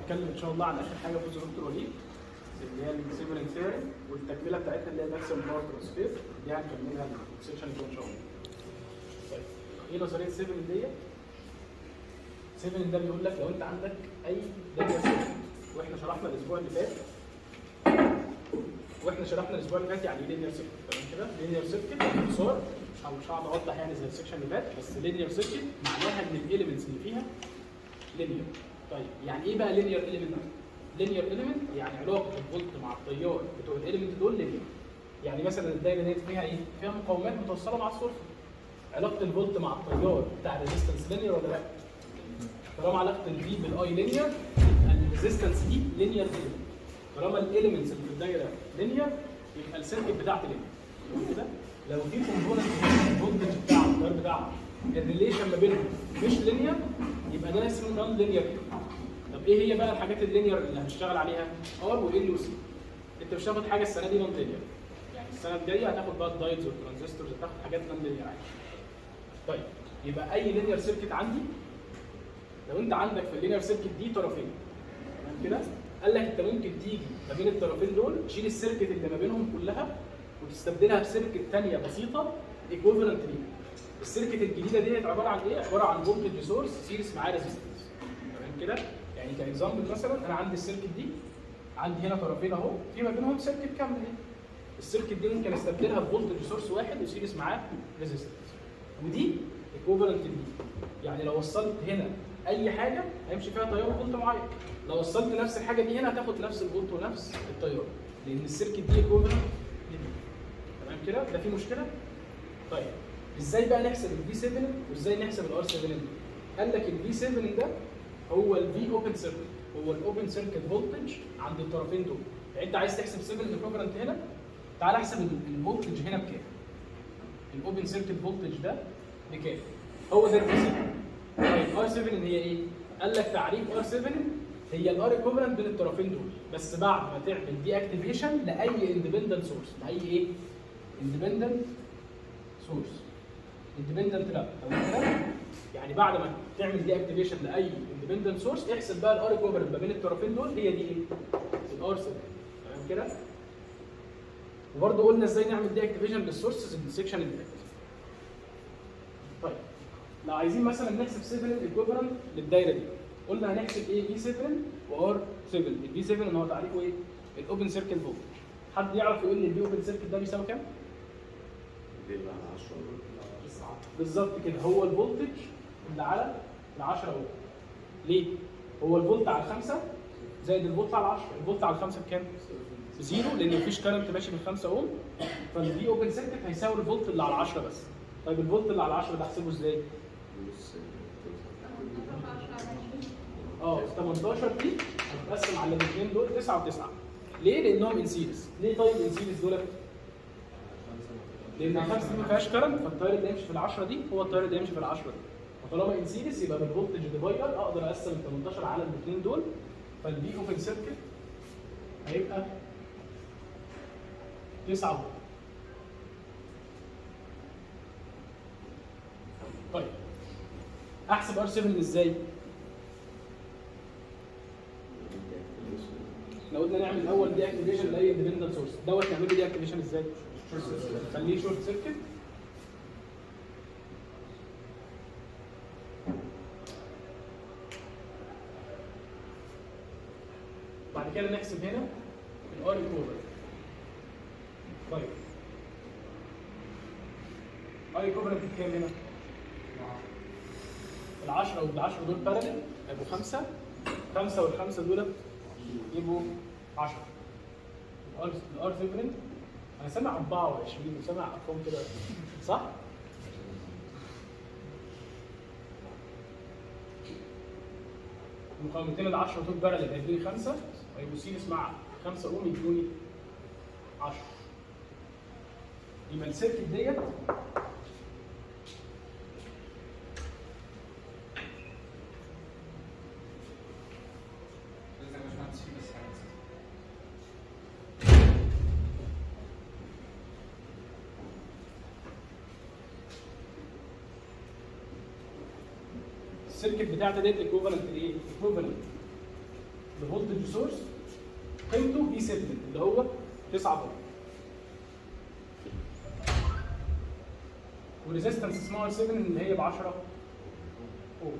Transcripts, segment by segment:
هنتكلم ان شاء الله عن اخر حاجه في دكتور وليد اللي هي السيفلنج ثيوري والتكمله بتاعتها اللي هي ماكسيمم باور ترانسفير دي هنكملها السكشن الجاي ان شاء الله. طيب ايه نظريه السيفلنج دي؟ السيفلنج ده بيقول لك لو انت عندك اي داتا سيت واحنا شرحنا الاسبوع اللي فات واحنا شرحنا الاسبوع اللي فات يعني ايه لينير سيركت تمام كده؟ لينير سيركت باختصار مش ه- مش هقعد اوضح يعني زي السكشن اللي فات بس لينير سيركت معناها ان الاليمنتس اللي فيها لينير طيب يعني ايه بقى لينير اليمنت؟ لينير اليمنت يعني علاقه الفولت مع التيار بتوع الاليمنت دول لينير يعني مثلا الدايره ديت فيها ايه؟ فيها مقاومات متوصله مع السورس علاقه الفولت مع التيار بتاع الريزيستنس لينير ولا لا؟ طالما علاقه الفي بالاي لينير يبقى الريزيستنس دي لينير اليمنت طالما الاليمنتس اللي في الدايره لينير يبقى السيركت بتاعتي لينير تمام كده؟ لو في كومبوننت الفولتج بتاعه التيار بتاعه الريليشن ما بينهم مش لينير يبقى ده اسمه نون لينير طب ايه هي بقى الحاجات اللينير اللي هنشتغل عليها؟ ار وال وسي انت مش هتاخد حاجه السنه دي نون لينير يعني السنه الجايه هتاخد بقى الدايتس والترانزستورز هتاخد حاجات نون لينير عادي طيب يبقى اي لينير سيركت عندي لو انت عندك في اللينير سيركت دي طرفين تمام كده قال لك انت ممكن تيجي ما بين الطرفين دول تشيل السيركت اللي ما بينهم كلها وتستبدلها بسيركت ثانيه بسيطه ايكوفالنت ليها السيركت الجديده ديت عباره عن ايه؟ عباره عن فولتج سورس سيريس معاه ريزيستنس تمام كده؟ يعني كاكزامبل مثلا انا عندي السيركت دي عندي هنا طرفين اهو في ما بينهم سيركت كامل اهي السيركت دي ممكن استبدلها بفولتج سورس واحد وسيريس معاه ريزيستنس ودي ايكوفالنت دي يعني لو وصلت هنا اي حاجه هيمشي فيها تيار فولت معين لو وصلت نفس الحاجه دي هنا هتاخد نفس الفولت ونفس التيار لان السيركت دي ايكوفالنت تمام كده ده في مشكله طيب ازاي بقى نحسب الفي 7 وازاي نحسب الار 7 دي قال لك الفي 7 ده هو الفي اوبن سيركت هو الاوبن سيركت فولتج عند الطرفين دول يعني انت عايز تحسب 7 ايكوفالنت هنا تعال احسب الفولتج هنا بكام الاوبن سيركت فولتج ده بكام هو ده الفي 7 طيب ار 7 هي ايه قال لك تعريف ار 7 هي الار ايكوفالنت بين الطرفين دول بس بعد ما تعمل دي اكتيفيشن لاي اندبندنت سورس لاي ايه اندبندنت سورس اندبندنت لا تمام كده يعني بعد ما تعمل دي اكتيفيشن لاي اندبندنت سورس احسب بقى الار ايكوفالنت ما بين الطرفين دول هي دي ايه الار 7 تمام كده وبرضه قلنا ازاي نعمل دي اكتيفيشن للسورسز في السكشن اللي فات طيب لو عايزين مثلا نحسب 7 ايكوفالنت للدايره دي قلنا هنحسب ايه في 7 وار 7 الفي 7 ان هو تعريفه ايه الاوبن سيركت فولتج حد يعرف يقول لي الفي اوبن سيركت ده بيساوي كام بالظبط كده هو الفولتج اللي على ال 10 اوم ليه هو الفولت على الخمسه زائد الفولت على 10 الفولت على الخمسه بكام زيرو لان مفيش كارنت ماشي من 5 اوم فالفي اوبن سيركت هيساوي الفولت اللي على 10 بس طيب الفولت اللي على 10 ده احسبه ازاي اه 18 دي هتتقسم على الاثنين دول 9 و9 ليه؟ لانهم ان سيريز ليه طيب ان سيريز دول؟ لان الخمسه دي ما فيهاش كرنت فالتيار اللي هيمشي في ال 10 دي هو التيار اللي هيمشي في ال 10 دي وطالما ان سيريز يبقى بالفولتج ديفايدر اقدر اقسم ال 18 على الاثنين دول فالفي اوبن سيركت هيبقى 9 فولت طيب احسب ار 7 ازاي؟ لو قلنا نعمل الاول دي اكتيفيشن لاي اندبندنت سورس دوت نعمل له دي اكتيفيشن ازاي؟ خليه شورت سيركت بعد كده نحسب هنا الار ايكوفر طيب ار ايكوفر بكام هنا؟ ال 10 وال 10 دول بارلل هيبقوا 5 5 والخمسه دول يبقوا 10 الار الار 7 انا سامع 24 وسامع ارقام كده صح؟ المقاومتين ال 10 دول بارلل هيدوني 5 هيبقوا سيريس مع 5 اوم يدوني 10 يبقى السيركت ديت السيركت بتاعتي ديت ايكوفالنت لايه؟ ايكوفالنت لفولتج سورس قيمته في 7 اللي هو 9 فولت وريزيستنس اسمها 7 اللي هي ب 10 اوم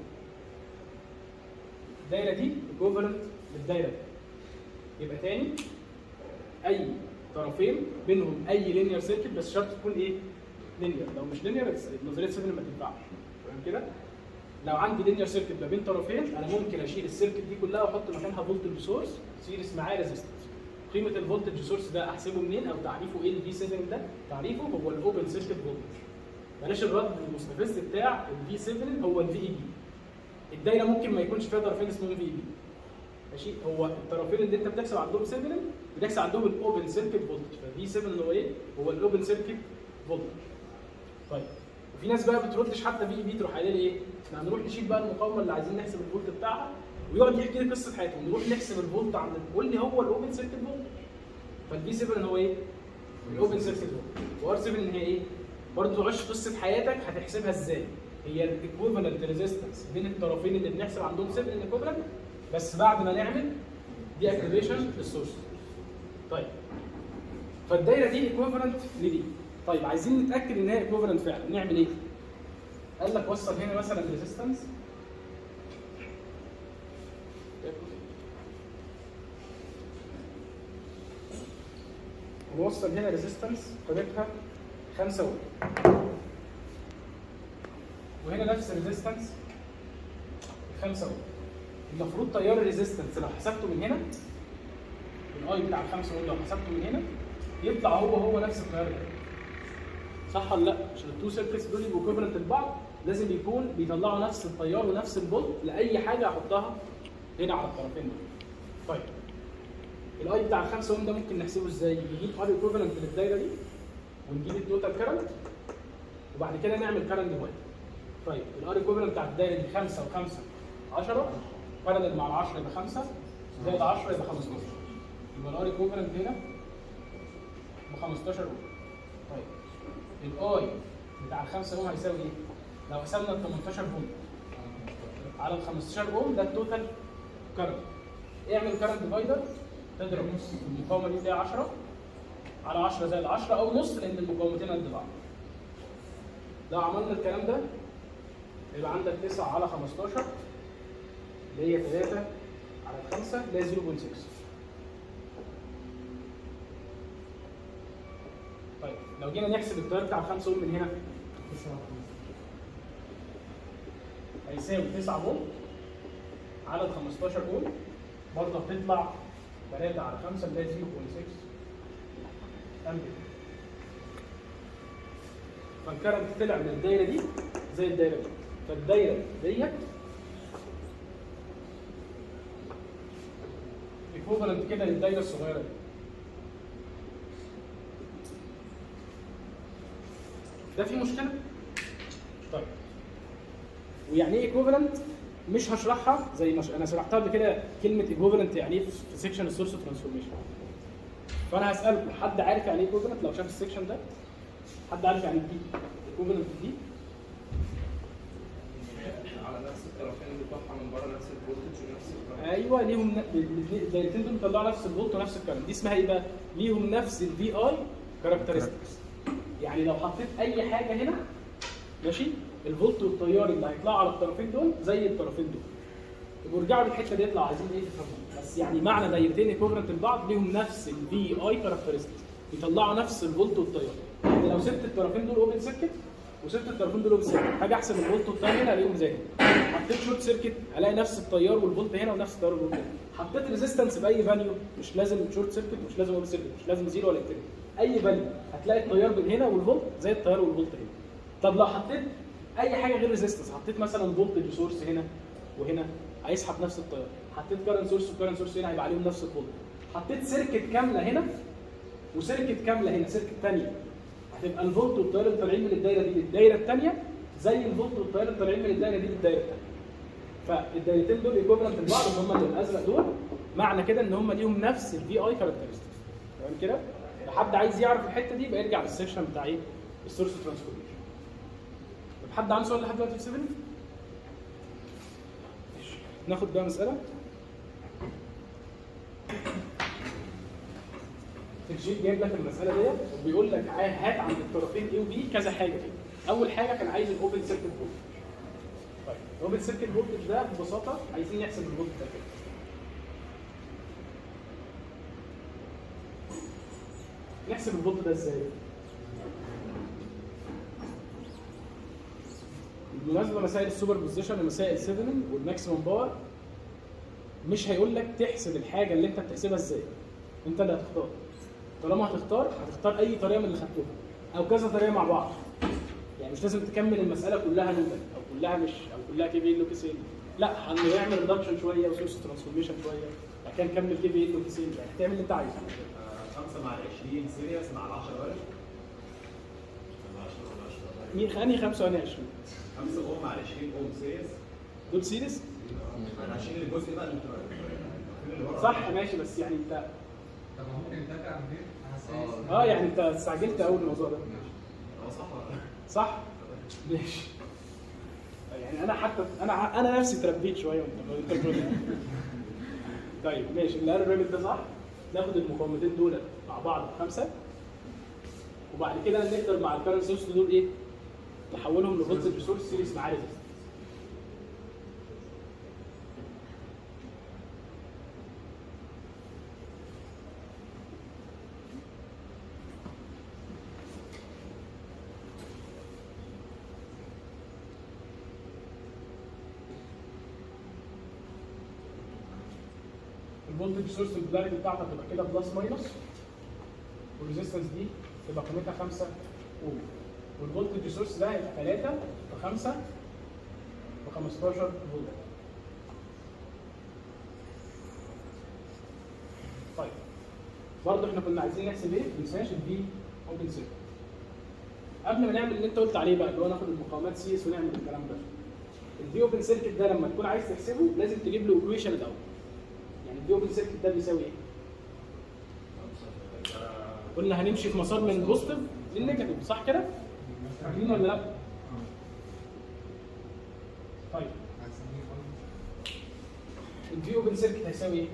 الدايره دي ايكوفالنت للدايره دي يبقى تاني اي طرفين بينهم اي لينير سيركت بس شرط تكون ايه؟ لينير لو مش لينير نظريه 7 ما تنفعش فاهم كده؟ لو عندي لينير سيركت ما بين طرفين انا ممكن اشيل السيركت دي كلها واحط مكانها فولتج سورس سيريس معاه ريزيستنس قيمه الفولتج سورس ده احسبه منين او تعريفه ايه الفي 7 ده؟ تعريفه هو الاوبن سيركت فولتج بلاش الرد المستفز بتاع الفي 7 هو الفي اي بي الدايره ممكن ما يكونش فيها طرفين اسمهم في اي بي ماشي هو الطرفين اللي انت بتحسب عندهم 7 بتحسب عندهم الاوبن سيركت فولتج ففي 7 اللي هو ايه؟ هو الاوبن سيركت فولتج طيب وفي ناس بقى بتردش حتى في اي بي تروح قايله لي ايه؟ احنا هنروح نشيل بقى المقاومه اللي عايزين نحسب الفولت بتاعها ويقعد يحكي لي قصه حياته نروح نحسب الفولت عند قول لي هو الاوبن سيركت فولت فالفي 7 هو ايه؟ الاوبن سيركت فولت وار 7 ان هي ايه؟ برضه تغش قصه حياتك هتحسبها ازاي؟ هي الايكويفالنت ريزيستنس بين الطرفين اللي بنحسب عندهم 7 ايكويفالنت بس بعد ما نعمل دي اكتيفيشن للسورس. طيب فالدايره دي ايكويفالنت لدي. طيب عايزين نتاكد ان هي ايكويفالنت فعلا نعمل ايه؟ قال لك وصل هنا مثلا ريزيستنس ونوصل هنا ريزيستنس قيمتها 5 اوم وهنا نفس الريزيستنس 5 اوم المفروض تيار الريزيستنس لو حسبته من هنا الاي بتاع 5 اوم لو حسبته من هنا يطلع هو هو نفس التيار ده صح ولا لا؟ عشان التو سيركتس دول يبقوا كوفرنت لبعض لازم يكون بيطلعوا نفس التيار ونفس الفولت لاي حاجه احطها هنا على الطرفين دول. طيب الاي بتاع 5 اوم ده ممكن نحسبه ازاي؟ نجيب ار ايكوفالنت للدايره دي ونجيب التوتال كرنت وبعد كده نعمل كرنت ديفايد. طيب الار ايكوفالنت بتاع الدايره دي 5 و5 10 بارلل مع ال 10 يبقى 5 زائد 10 يبقى 15 يبقى الار ايكوفالنت هنا ب 15 اوم. طيب الاي بتاع ال 5 اوم هيساوي ايه؟ لو قسمنا ال 18 فولت على ال 15 اوم ده التوتال كرنت اعمل كرنت ديفايدر تضرب المقاومه دي فيها 10 على 10 زائد 10 او نص لان المقاومتين قد بعض لو عملنا الكلام ده يبقى عندك 9 على 15 اللي هي 3 على 5 اللي هي 0.6 طيب لو جينا نحسب التيار بتاع 5 اوم من هنا هيساوي 9 فولت على ال 15 اوم برضه هتطلع 3 على 5 اللي هي 0.6 امبير فالكرنت طلع من الدايره دي زي الدايره دي فالدايره ديت ايكوفالنت كده للدايره الصغيره دي ده في مشكله؟ طيب ويعني ايه ايكوفالنت؟ مش هشرحها زي ما ش... انا شرحتها قبل كده كلمه ايكوفالنت يعني ايه في سيكشن السورس ترانسفورميشن فانا هسالكم حد عارف يعني ايه ايكوفالنت لو شاف السيكشن ده حد عارف يعني دي ايكوفالنت دي على نفس الطرفين بتوعها من بره نفس الفولتج ونفس الكرنت ايوه ليهم ن- الاثنين- الدايرتين دول بيطلعوا نفس الفولت ونفس الكرنت دي اسمها ايه بقى؟ ليهم نفس الفي اي كاركترستكس يعني لو حطيت اي حاجه هنا ماشي الفولت والتيار اللي هيطلعوا على الطرفين دول زي الطرفين دول يبقوا ارجعوا للحته دي يطلعوا عايزين ايه تفهموا بس يعني معنى دايرتين ايكوفرنت لبعض ليهم نفس الفي اي كاركترستكس بيطلعوا نفس الفولت والتيار يعني لو سبت الطرفين دول اوبن سيركت وسبت الطرفين دول اوبن سيركت هاجي احسب الفولت والتيار هنا الاقيهم زي هنا حطيت شورت سيركت الاقي نفس التيار والفولت هنا ونفس التيار والفولت هنا حطيت ريزيستنس باي فاليو مش لازم شورت سيركت مش لازم اوبن سيركت مش لازم زيرو ولا انفينيتي اي فاليو هتلاقي التيار بين هنا والفولت زي التيار والفولت هنا طب لو حطيت اي حاجه غير ريزيستنس حطيت مثلا فولتج سورس هنا وهنا هيسحب نفس التيار حطيت كارنت سورس وكارنت سورس هنا هيبقى عليهم نفس الفولت حطيت سيركت كامله هنا وسيركت كامله هنا سيركت ثانيه هتبقى الفولت والتيار اللي طالعين من الدايره دي للدايره الثانيه زي الفولت والتيار اللي طالعين من الدايره دي للدايره الثانيه فالدايرتين دول ايكوفالنت لبعض ان هم اللي الازرق دول معنى كده ان هم ليهم نفس الفي اي كاركترستكس تمام كده لو حد عايز يعرف الحته دي يبقى يرجع للسيكشن بتاع ايه السورس ترانسفورميشن طب حد عنده سؤال لحد دلوقتي في 7 ماشي. ناخد بقى مساله الشيت جايب لك المساله ديت وبيقول لك عا- هات عند الطرفين اي وبي كذا حاجه كده اول حاجه كان عايز الاوبن سيركت فولتج طيب الاوبن سيركت فولتج ده ببساطه عايزين نحسب الفولت ده كده نحسب الفولت ده ازاي؟ بالمناسبه مسائل السوبر بوزيشن ومسائل سيفنن والماكسيمم باور مش هيقول لك تحسب الحاجه اللي انت بتحسبها ازاي انت اللي هتختار طالما هتختار هتختار اي طريقه من اللي خدتهم او كذا طريقه مع بعض يعني مش لازم تكمل المساله كلها نوبل او كلها مش او كلها كي في ال وكي سي ال لا هنعمل ريدكشن شويه وسورس ترانسفورميشن شويه بعد كده نكمل كي في ال وكي سي ال يعني تعمل اللي انت عايزه خمسة مع العشرين سيريس مع العشرة وارد مين خاني 5 وانا 20 خمسة أوم مع العشرين أوم سيريس دول سيريس احنا عشرين الجزء بقى اللي اللي ورا. صح ماشي بس يعني انت طب ما ممكن نتابع من غير حساس اه يعني انت استعجلت قوي الموضوع ده هو صح ولا لا؟ صح؟ ماشي يعني انا حتى انا انا نفسي تربيت شويه وانت وانت بتقول طيب ماشي اللي قال الراجل ده صح ناخد المقاومتين دول مع بعض خمسه وبعد كده نقدر مع الكارنت سورس دول ايه؟ نحولهم لفولتج سورس سيريس مع ريزيست الفولتج سورس البولاريتي بتاعتها تبقى كده بلس ماينس والريزيستنس دي تبقى قيمتها 5 اوم والفولتج سورس ده هيبقى 3 ب 5 ب 15 فولت طيب برضه احنا كنا عايزين نحسب ايه؟ ما تنساش الفي اوبن سيركت قبل ما نعمل اللي انت قلت عليه بقى اللي هو ناخد المقاومات سي اس ونعمل الكلام ده الفي اوبن سيركت ده لما تكون عايز تحسبه لازم تجيب له ايكويشن الاول يعني الفي اوبن سيركت ده بيساوي ايه؟ قلنا هنمشي في مسار من البوزيتيف للنيجاتيف صح كده؟ فاكرين ولا لا؟ طيب الفي اوبن سيركت هيساوي ايه؟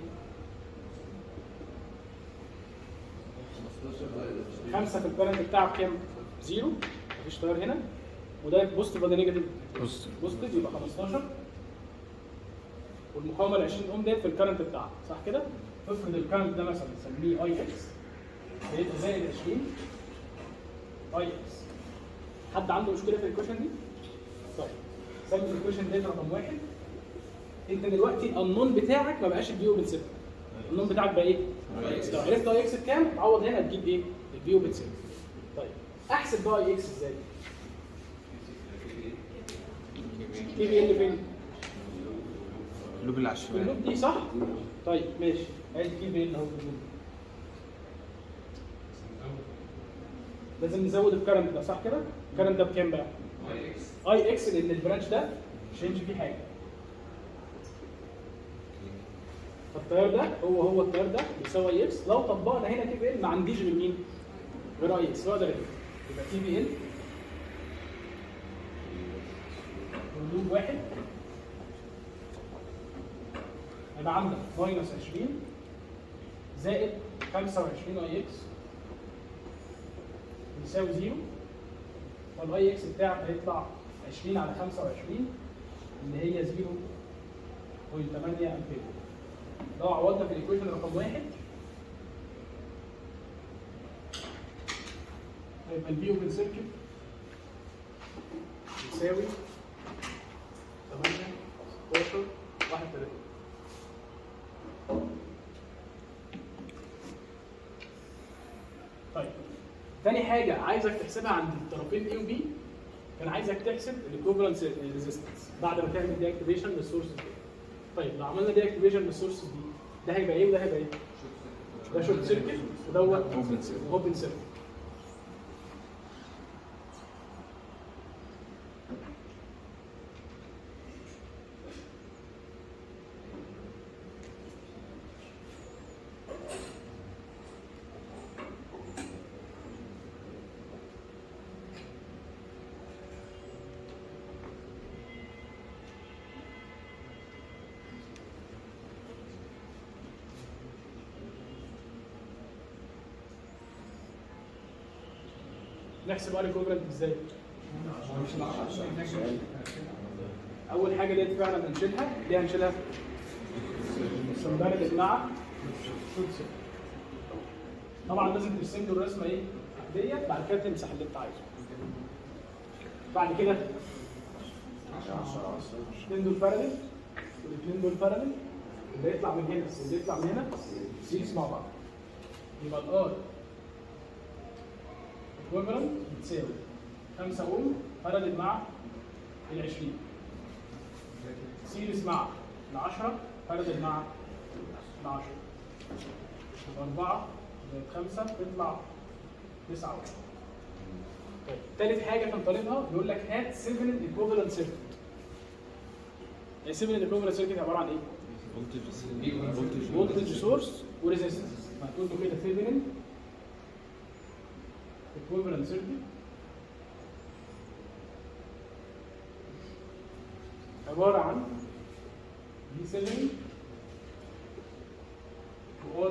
خمسة في الكرنت بتاعه بكام؟ زيرو مفيش تيار هنا وده بوزيتيف ولا نيجاتيف؟ بوزيتيف يبقى 15 والمقاومه ال 20 اوم ديت في الكرنت بتاعها صح كده؟ افرض الكرنت ده مثلا نسميه اي اكس هيبقى زائد 20 اي اكس حد عنده مشكله في الايكويشن دي؟ طيب سمي الايكويشن ديت رقم واحد انت دلوقتي النون بتاعك ما بقاش الفي اوبن سيركت النون بتاعك بقى ايه؟ لو عرفت اي اكس بكام تعوض هنا تجيب ايه؟ الفي اوبن سيركت طيب احسب بقى اي اكس ازاي؟ كي في ال فين؟ اللوب اللي على في الشمال اللوب دي صح؟ طيب ماشي ادي كي في ال اهو في اللوب لازم نزود الكرنت ده صح كده؟ الكرنت ده بكام بقى؟ اي اكس لان البرانش ده مش هيمشي فيه حاجه فالتيار ده هو هو التيار ده بيساوي اي اكس لو طبقنا هنا كي في ال ما عنديش غير مين؟ غير اي اكس هو ده غير يبقى كي في ال واللوب واحد يبقى عندك ماينس 20 زائد 25 اي اكس يساوي زيرو والاي اكس بتاعك هيطلع 20 على 25 اللي هي 0.8 امبير لو عوضنا في الايكويشن رقم واحد هيبقى الفي اوبن سيركت يساوي 8 16 31 طيب تاني حاجة عايزك تحسبها عند الطرفين A و B كان عايزك تحسب الايكوفالنس ريزيستنس بعد ما تعمل دي اكتيفيشن للسورس دي طيب لو عملنا دي اكتيفيشن للسورس دي ده هيبقى ايه وده هيبقى ايه؟ ده شورت سيركت ودوت Open circuit. اوبن سيركت نحسب ار ايكوفالنت ازاي؟ مش ال 10 نيجاتيف اول حاجه ديت فعلا هنشيلها ليه هنشيلها؟ سمبارد مع شوت سيل. طبعا لازم ترسم له الرسمه ايه؟ ديت بعد كده تمسح اللي انت عايزه بعد كده الاثنين دول بارالل والاثنين دول بارالل اللي يطلع من هنا واللي يطلع من هنا سيريز مع بعض يبقى الار ايكويفالنت بتساوي 5 اوم بارالل مع ال 20 سيريز مع ال 10 بارالل مع ال 10 يبقى 4 زائد 5 تطلع 9 اوم طيب تالت حاجه كان طالبها بيقول لك هات 7 ايكوفالنت سيركت يعني 7 ايكوفالنت سيركت عباره عن ايه؟ فولتج سورس وريزيستنس هتقول له كده ثيفنين equivalent circuit عبارة عن دي 7 وار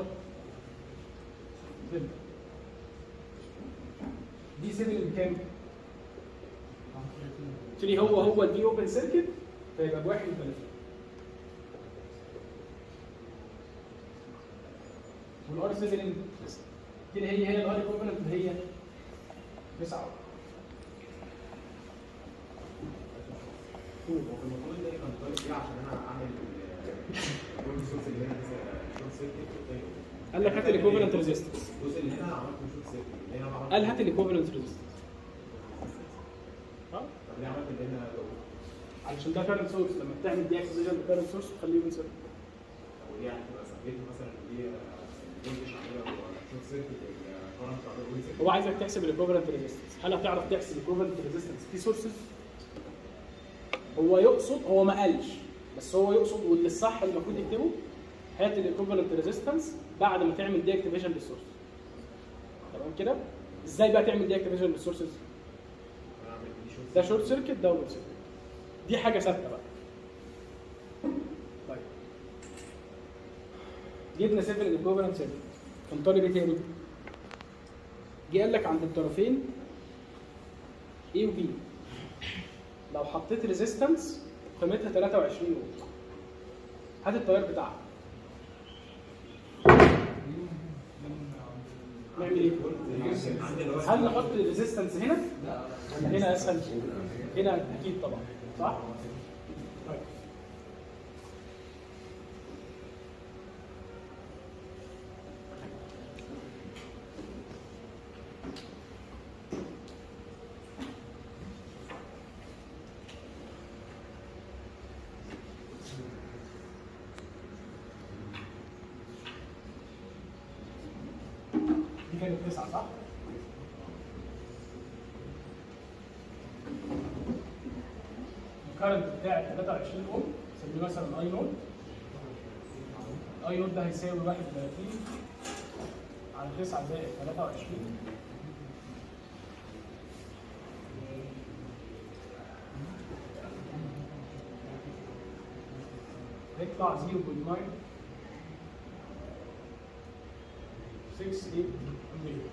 دلتا دي 7 بكام؟ تري هو هو الدي اوبن سيركت فيبقى ب 31 والار 7 كده هي هي الار ايكوفالنت اللي هي 9 هو في المفروض ان هي كان طالب ايه عشان انا اعمل الجولد سورس اللي هنا شورت سيركت قال لك هات الايكوفالنت ريزيستنس الجزء اللي هنا عملت شورت سيركت اللي هنا عملت قال هات الايكوفالنت ريزيستنس اه طب ليه عملت اللي هنا لو علشان ده كارنت سورس لما بتعمل دي اكسجين لكارنت سورس تخليه يوبن سيركت ودي يعني تبقى ثبت مثلا دي فولتج عليها شورت سيركت الكرنت عليها ويل سيركت هو عايزك تحسب الايكوفالنت ريزيستنس هل هتعرف تحسب الايكوفالنت ريزيستنس في سورسز هو يقصد هو ما قالش بس هو يقصد واللي الصح اللي المفروض يكتبه هات الايكوفالنت ريزيستنس بعد ما تعمل دي اكتيفيشن للسورس تمام كده ازاي بقى تعمل دي اكتيفيشن للسورسز انا اعمل دي شورت ده شورت سيركت ده اوبن سيركت دي حاجه ثابته بقى طيب جبنا 7 الايكوفالنت سيركت كان طالب ايه تاني؟ جه قال لك عند الطرفين A و B لو حطيت ريزيستنس قيمتها 23 اوم هات التيار بتاعها نعمل ايه؟ عندي اللي هو هل نحط الريزيستنس هنا؟ ولا هنا اسهل؟ هنا اكيد طبعا صح؟ طيب دي كانت تسعة صح؟ الكارنت بتاعي 23 اوم نسميه مثلا اي نود الاي نود ده هيساوي 31 على 9 زائد 23 يطلع 0.9 6 8 أمبير.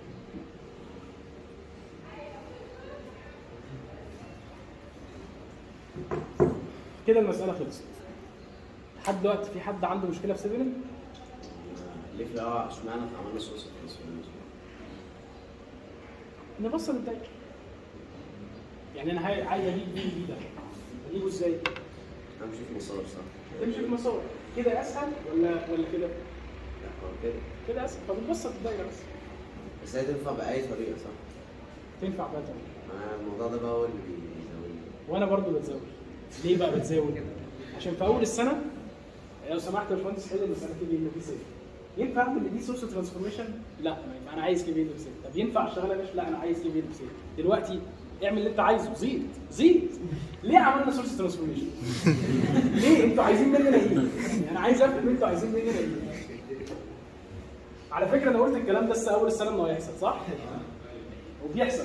كده المسألة خلصت لحد دلوقتي في حد عنده مشكلة في 7 ليه في الاول اشمعنى عملنا سورس ترانسفورميشن؟ نبص للدايرة يعني انا هاي- عايز اجيب دي دي ده اجيبه ازاي؟ امشي في مسار صح؟ تمشي في مسار كده اسهل ولا ولا كده؟ لا هو كده كده اسهل فبنبسط الدايرة بس بس هي تنفع باي طريقه صح؟ تنفع بقى تمام انا الموضوع ده بقى هو اللي بيزودني وانا برضو بتزود ليه بقى بتزود؟ عشان في اول السنه لو سمحت يا باشمهندس حل المساله كده اللي في سنه ينفع اعمل دي سورس ترانسفورميشن؟ لا ما ينفع انا عايز كي في سنه طب ينفع اشتغلها مش لا انا عايز كي في سنه دلوقتي اعمل اللي انت عايزه زيد زيد ليه عملنا سورس ترانسفورميشن؟ ليه انتوا عايزين مننا ايه؟ يعني انا عايز افهم انتوا عايزين مننا ايه؟ على فكره انا قلت الكلام ده لسه اول السنه انه هيحصل صح؟ وبيحصل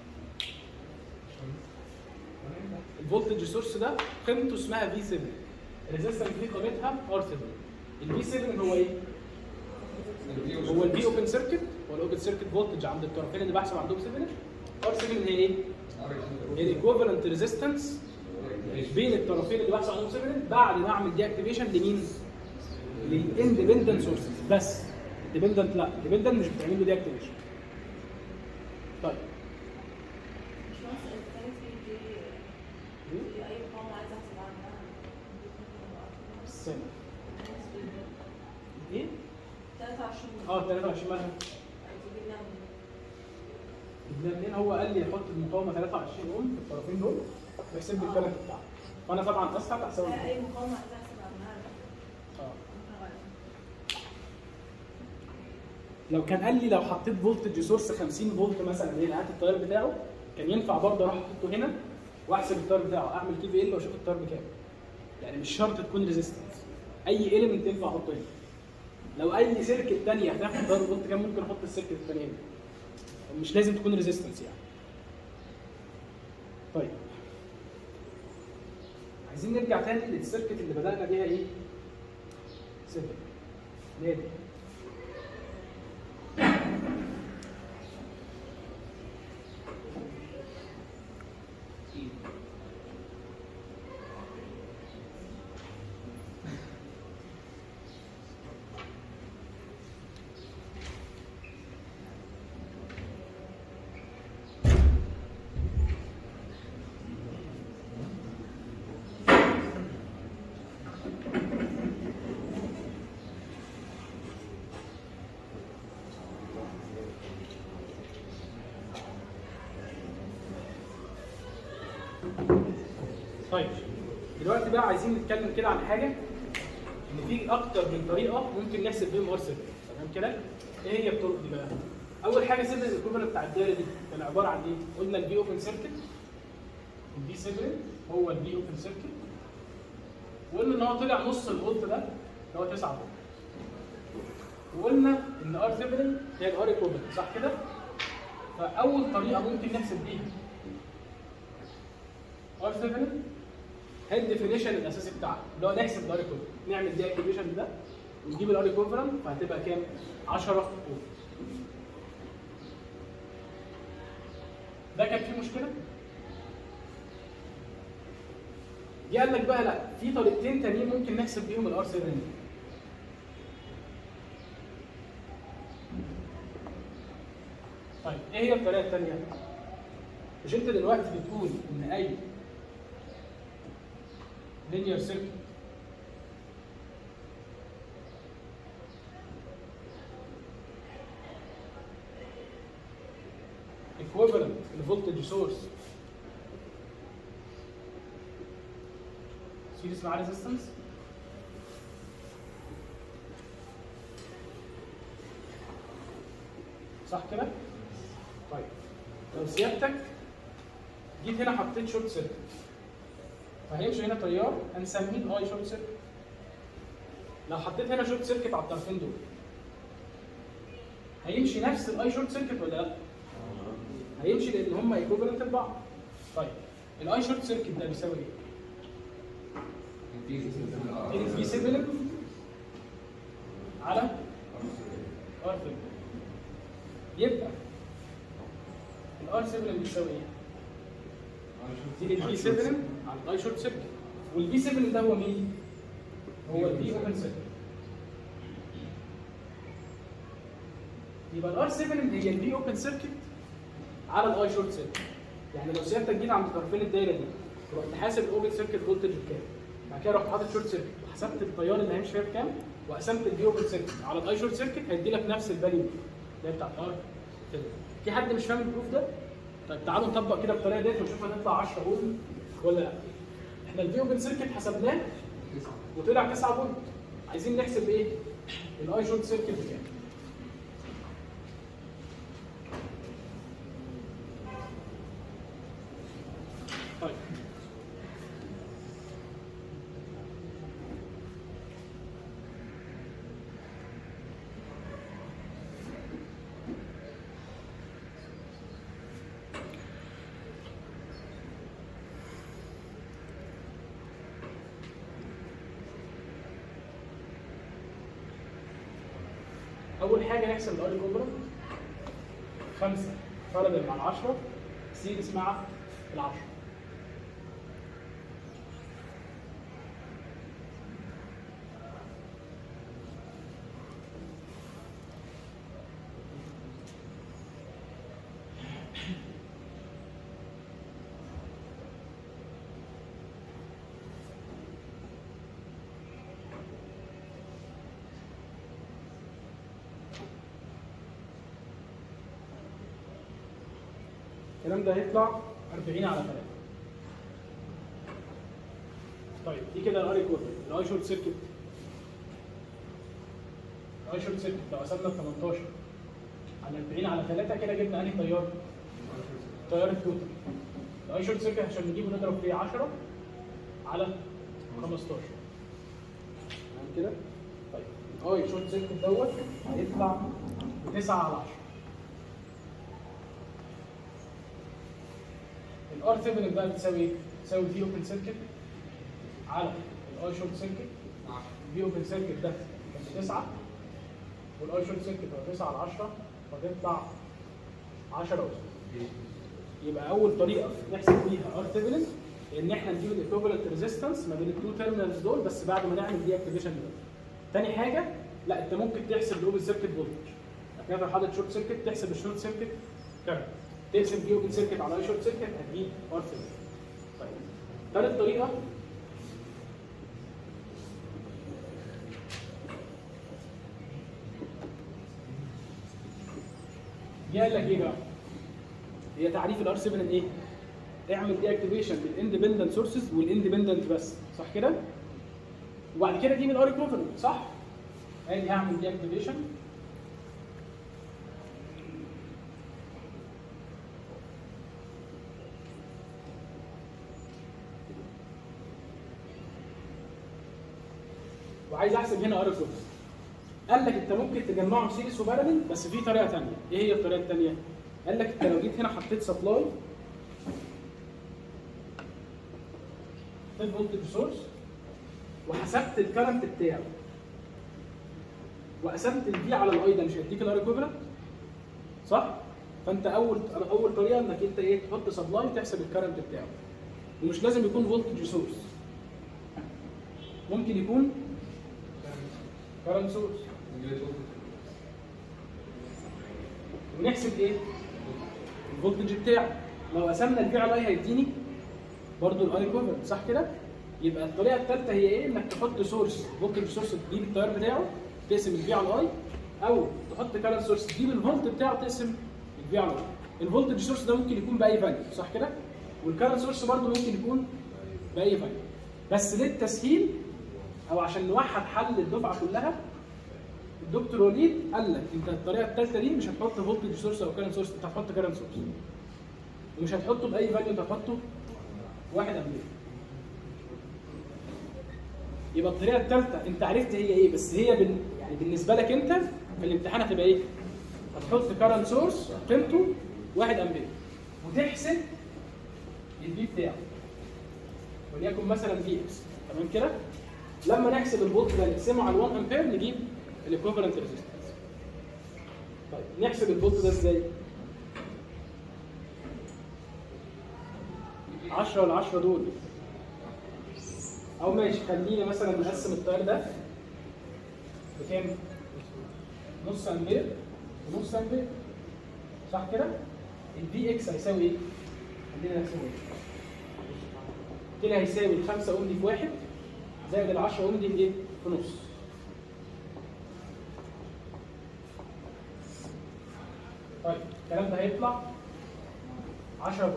الفولتج سورس ده قيمته اسمها في 7 الريزستنس دي قيمتها ار 7 الفي 7 هو ايه؟ هو الفي اوبن سيركت هو الاوبن سيركت فولتج عند الطرفين اللي بحسب عندهم 7 ار 7 هي ايه؟ الايكوفالنت ريزيستنس بين الطرفين اللي بحثوا عنهم 7 بعد ما اعمل دي اكتيفيشن لمين؟ للاندبندنت سورسز بس ديبندنت لا ديبندنت مش بتعمل له دي اكتيفيشن طيب مش بس الثالث دي دي اي مقاومه عايزه احسب عنها السنة ايه؟ 23 اه 23 مالها جبناها من جبناها منين هو قال لي حط المقاومه 23 اوم في الطرفين دول واحسب لي الكلام بتاعها فانا طبعا اسهل احسبها اي مقاومه عايزه احسب عنها اه ممكن اغيرها لو كان قال لي لو حطيت فولتج سورس 50 فولت مثلا هنا هات التيار بتاعه كان ينفع برضه اروح احطه هنا واحسب التيار بتاعه اعمل كي في ال واشوف التيار بكام يعني مش شرط تكون ريزيستنس اي اليمنت ينفع احطه هنا لو اي سيركت ثانيه هتاخد تيار فولت كام ممكن احط السيركت الثانيه هنا مش لازم تكون ريزيستنس يعني طيب عايزين نرجع تاني للسيركت اللي بدأنا بيها ايه؟ سيركت نادي طيب دلوقتي بقى عايزين نتكلم كده عن حاجه ان في اكتر من طريقه ممكن نحسب بيهم ار 7 تمام كده؟ ايه هي الطرق دي بقى؟ اول حاجه سيبنا الايكوفالنت بتاع الدايره دي كان عباره عن ايه؟ قلنا البي اوبن سيركت البي 7 هو البي اوبن سيركت وقلنا ان هو طلع نص الفولت ده اللي هو 9 فولت وقلنا ان ار 7 هي الار ايكوفالنت صح كده؟ فاول طريقه ممكن نحسب بيها ار 7 هي الديفينيشن الاساسي بتاعها اللي هو نحسب الار ايكوفالنت نعمل دي اكتيفيشن ده ونجيب الار ايكوفالنت فهتبقى كام؟ 10 اوم ده كان فيه مشكله؟ جه قال لك بقى لا في طريقتين تانيين ممكن نحسب بيهم الار 7 دي طيب ايه هي الطريقه الثانيه؟ مش انت دلوقتي بتقول ان اي linear circuit equivalent لفولتج سورس سيريس مع ريزيستنس صح كده؟ طيب لو سيادتك جيت هنا حطيت شورت سيركت فهيمشي هنا تيار هنسميه الاي شورت سيركت لو حطيت هنا شورت سيركت على الطرفين دول هيمشي نفس الاي شورت سيركت ولا لا؟ هيمشي لان هم ايكوفالنت لبعض طيب الاي شورت سيركت ده بيساوي ايه؟ في 7 على ار 7 يبقى الار 7 بيساوي ايه؟ دي البي 7 على الاي شورت سيركت والبي 7 ده هو مين؟ هو البي اوبن سيركت يبقى الار 7 هي البي اوبن سيركت على الاي شورت سيركت يعني لو سيادتك جيت عند طرفين الدايره دي رحت حاسب الاوبن سيركت فولتج بكام بعد كده رحت حاطط شورت سيركت وحسبت التيار اللي هيمشي فيها بكام وقسمت البي اوبن سيركت على الاي شورت سيركت هيدي لك نفس الفاليو اللي هي بتاعت ار في حد مش فاهم البروف ده؟ طيب تعالوا نطبق كده بالطريقه ديت ونشوف هتطلع 10 فولت ولا لا احنا الفي اوبن سيركت حسبناه وطلع 9 فولت عايزين نحسب ايه؟ الاي شورت سيركت بكام؟ طيب اول حاجه نحسب الار كوبرا 5 فرد مع 10 سيريس مع العشرة الكلام ده هيطلع 40 على 3 طيب دي كده الار ايكوال الاي شورت سيركت الاي شورت سيركت لو قسمنا ال 18 على 40 على 3 كده جبنا انهي تيار؟ تيار التوتال الاي شورت سيركت عشان نجيبه نضرب فيه 10 على 15 تمام كده؟ طيب الاي شورت سيركت دوت هيطلع ب 9 على 10 الار 7 بقى بتساوي ايه؟ بتساوي في اوبن سيركت على الاي شورت سيركت في اوبن سيركت ده كان 9 والاي شورت سيركت هو 9 على 10 فتطلع 10 اوم يبقى اول طريقه نحسب بيها ار 7 ان احنا نجيب الايكوفالنت ريزيستنس ما بين التو تيرمينالز دول بس بعد ما نعمل دي اكتيفيشن تاني حاجه لا انت ممكن تحسب الاوبن سيركت فولتج كده لو حاطط شورت سيركت تحسب الشورت سيركت كارنت تقسم دي اوبن سيركت على اي شورت سيركت هتجيب ار 7 طيب ثالث طريقه دي قال لك ايه بقى؟ هي تعريف الار 7 ايه؟ اعمل دي اكتيفيشن بالاندبندنت سورسز والاندبندنت بس صح كده؟ وبعد كده جيب الار ايكوفالنت صح؟ ادي هعمل دي اكتيفيشن وعايز احسب هنا ار ايكوفالنت قال لك انت ممكن تجمعهم سيريس وبارلل بس في طريقه ثانيه ايه هي الطريقه الثانيه قال لك انت لو جيت هنا حطيت سبلاي حطيت فولتج سورس وحسبت الكرنت بتاعه وقسمت الفي على الاي ده مش هيديك الار ايكوفالنت صح فانت اول اول طريقه انك انت ايه تحط سبلاي تحسب الكرنت بتاعه ومش لازم يكون فولتج سورس ممكن يكون كرنت سورس ونحسب ايه؟ الفولتج بتاعه لو قسمنا الفي على اي هيديني برضه الاي كوفرنت صح كده؟ يبقى الطريقه الثالثه هي ايه؟ انك تحط سورس فولتج سورس تجيب التيار بتاعه تقسم الفي على الاي او تحط كارنت سورس تجيب الفولت بتاعه تقسم الفي على الاي الفولتج سورس ده ممكن يكون باي فاليو صح كده؟ والكارنت سورس برضه ممكن يكون باي فاليو بس للتسهيل او عشان نوحد حل الدفعه كلها الدكتور وليد قال لك انت الطريقه الثالثه دي مش هتحط فولتج سورس او كارنت سورس انت هتحط كارنت سورس ومش هتحطه باي فاليو انت هتحطه 1 امبير يبقى الطريقه الثالثه انت عرفت هي ايه بس هي بال... يعني بالنسبه لك انت في الامتحان هتبقى ايه؟ هتحط كارنت سورس قيمته 1 امبير وتحسب الفي بتاعه وليكن مثلا في اكس تمام كده؟ لما نحسب الفولت ده نقسمه على 1 امبير نجيب الايكوفالنت ريزيستنس طيب نحسب الفولت ده ازاي 10 ولا 10 دول او ماشي خلينا مثلا نقسم التيار ده بكام نص امبير ونص امبير صح كده الفي اكس هيساوي ايه خلينا نحسبه كده هيساوي ال 5 اوم دي في واحد زائد ال 10 اوم دي في ايه في نص طيب الكلام ده هيطلع 10 فولت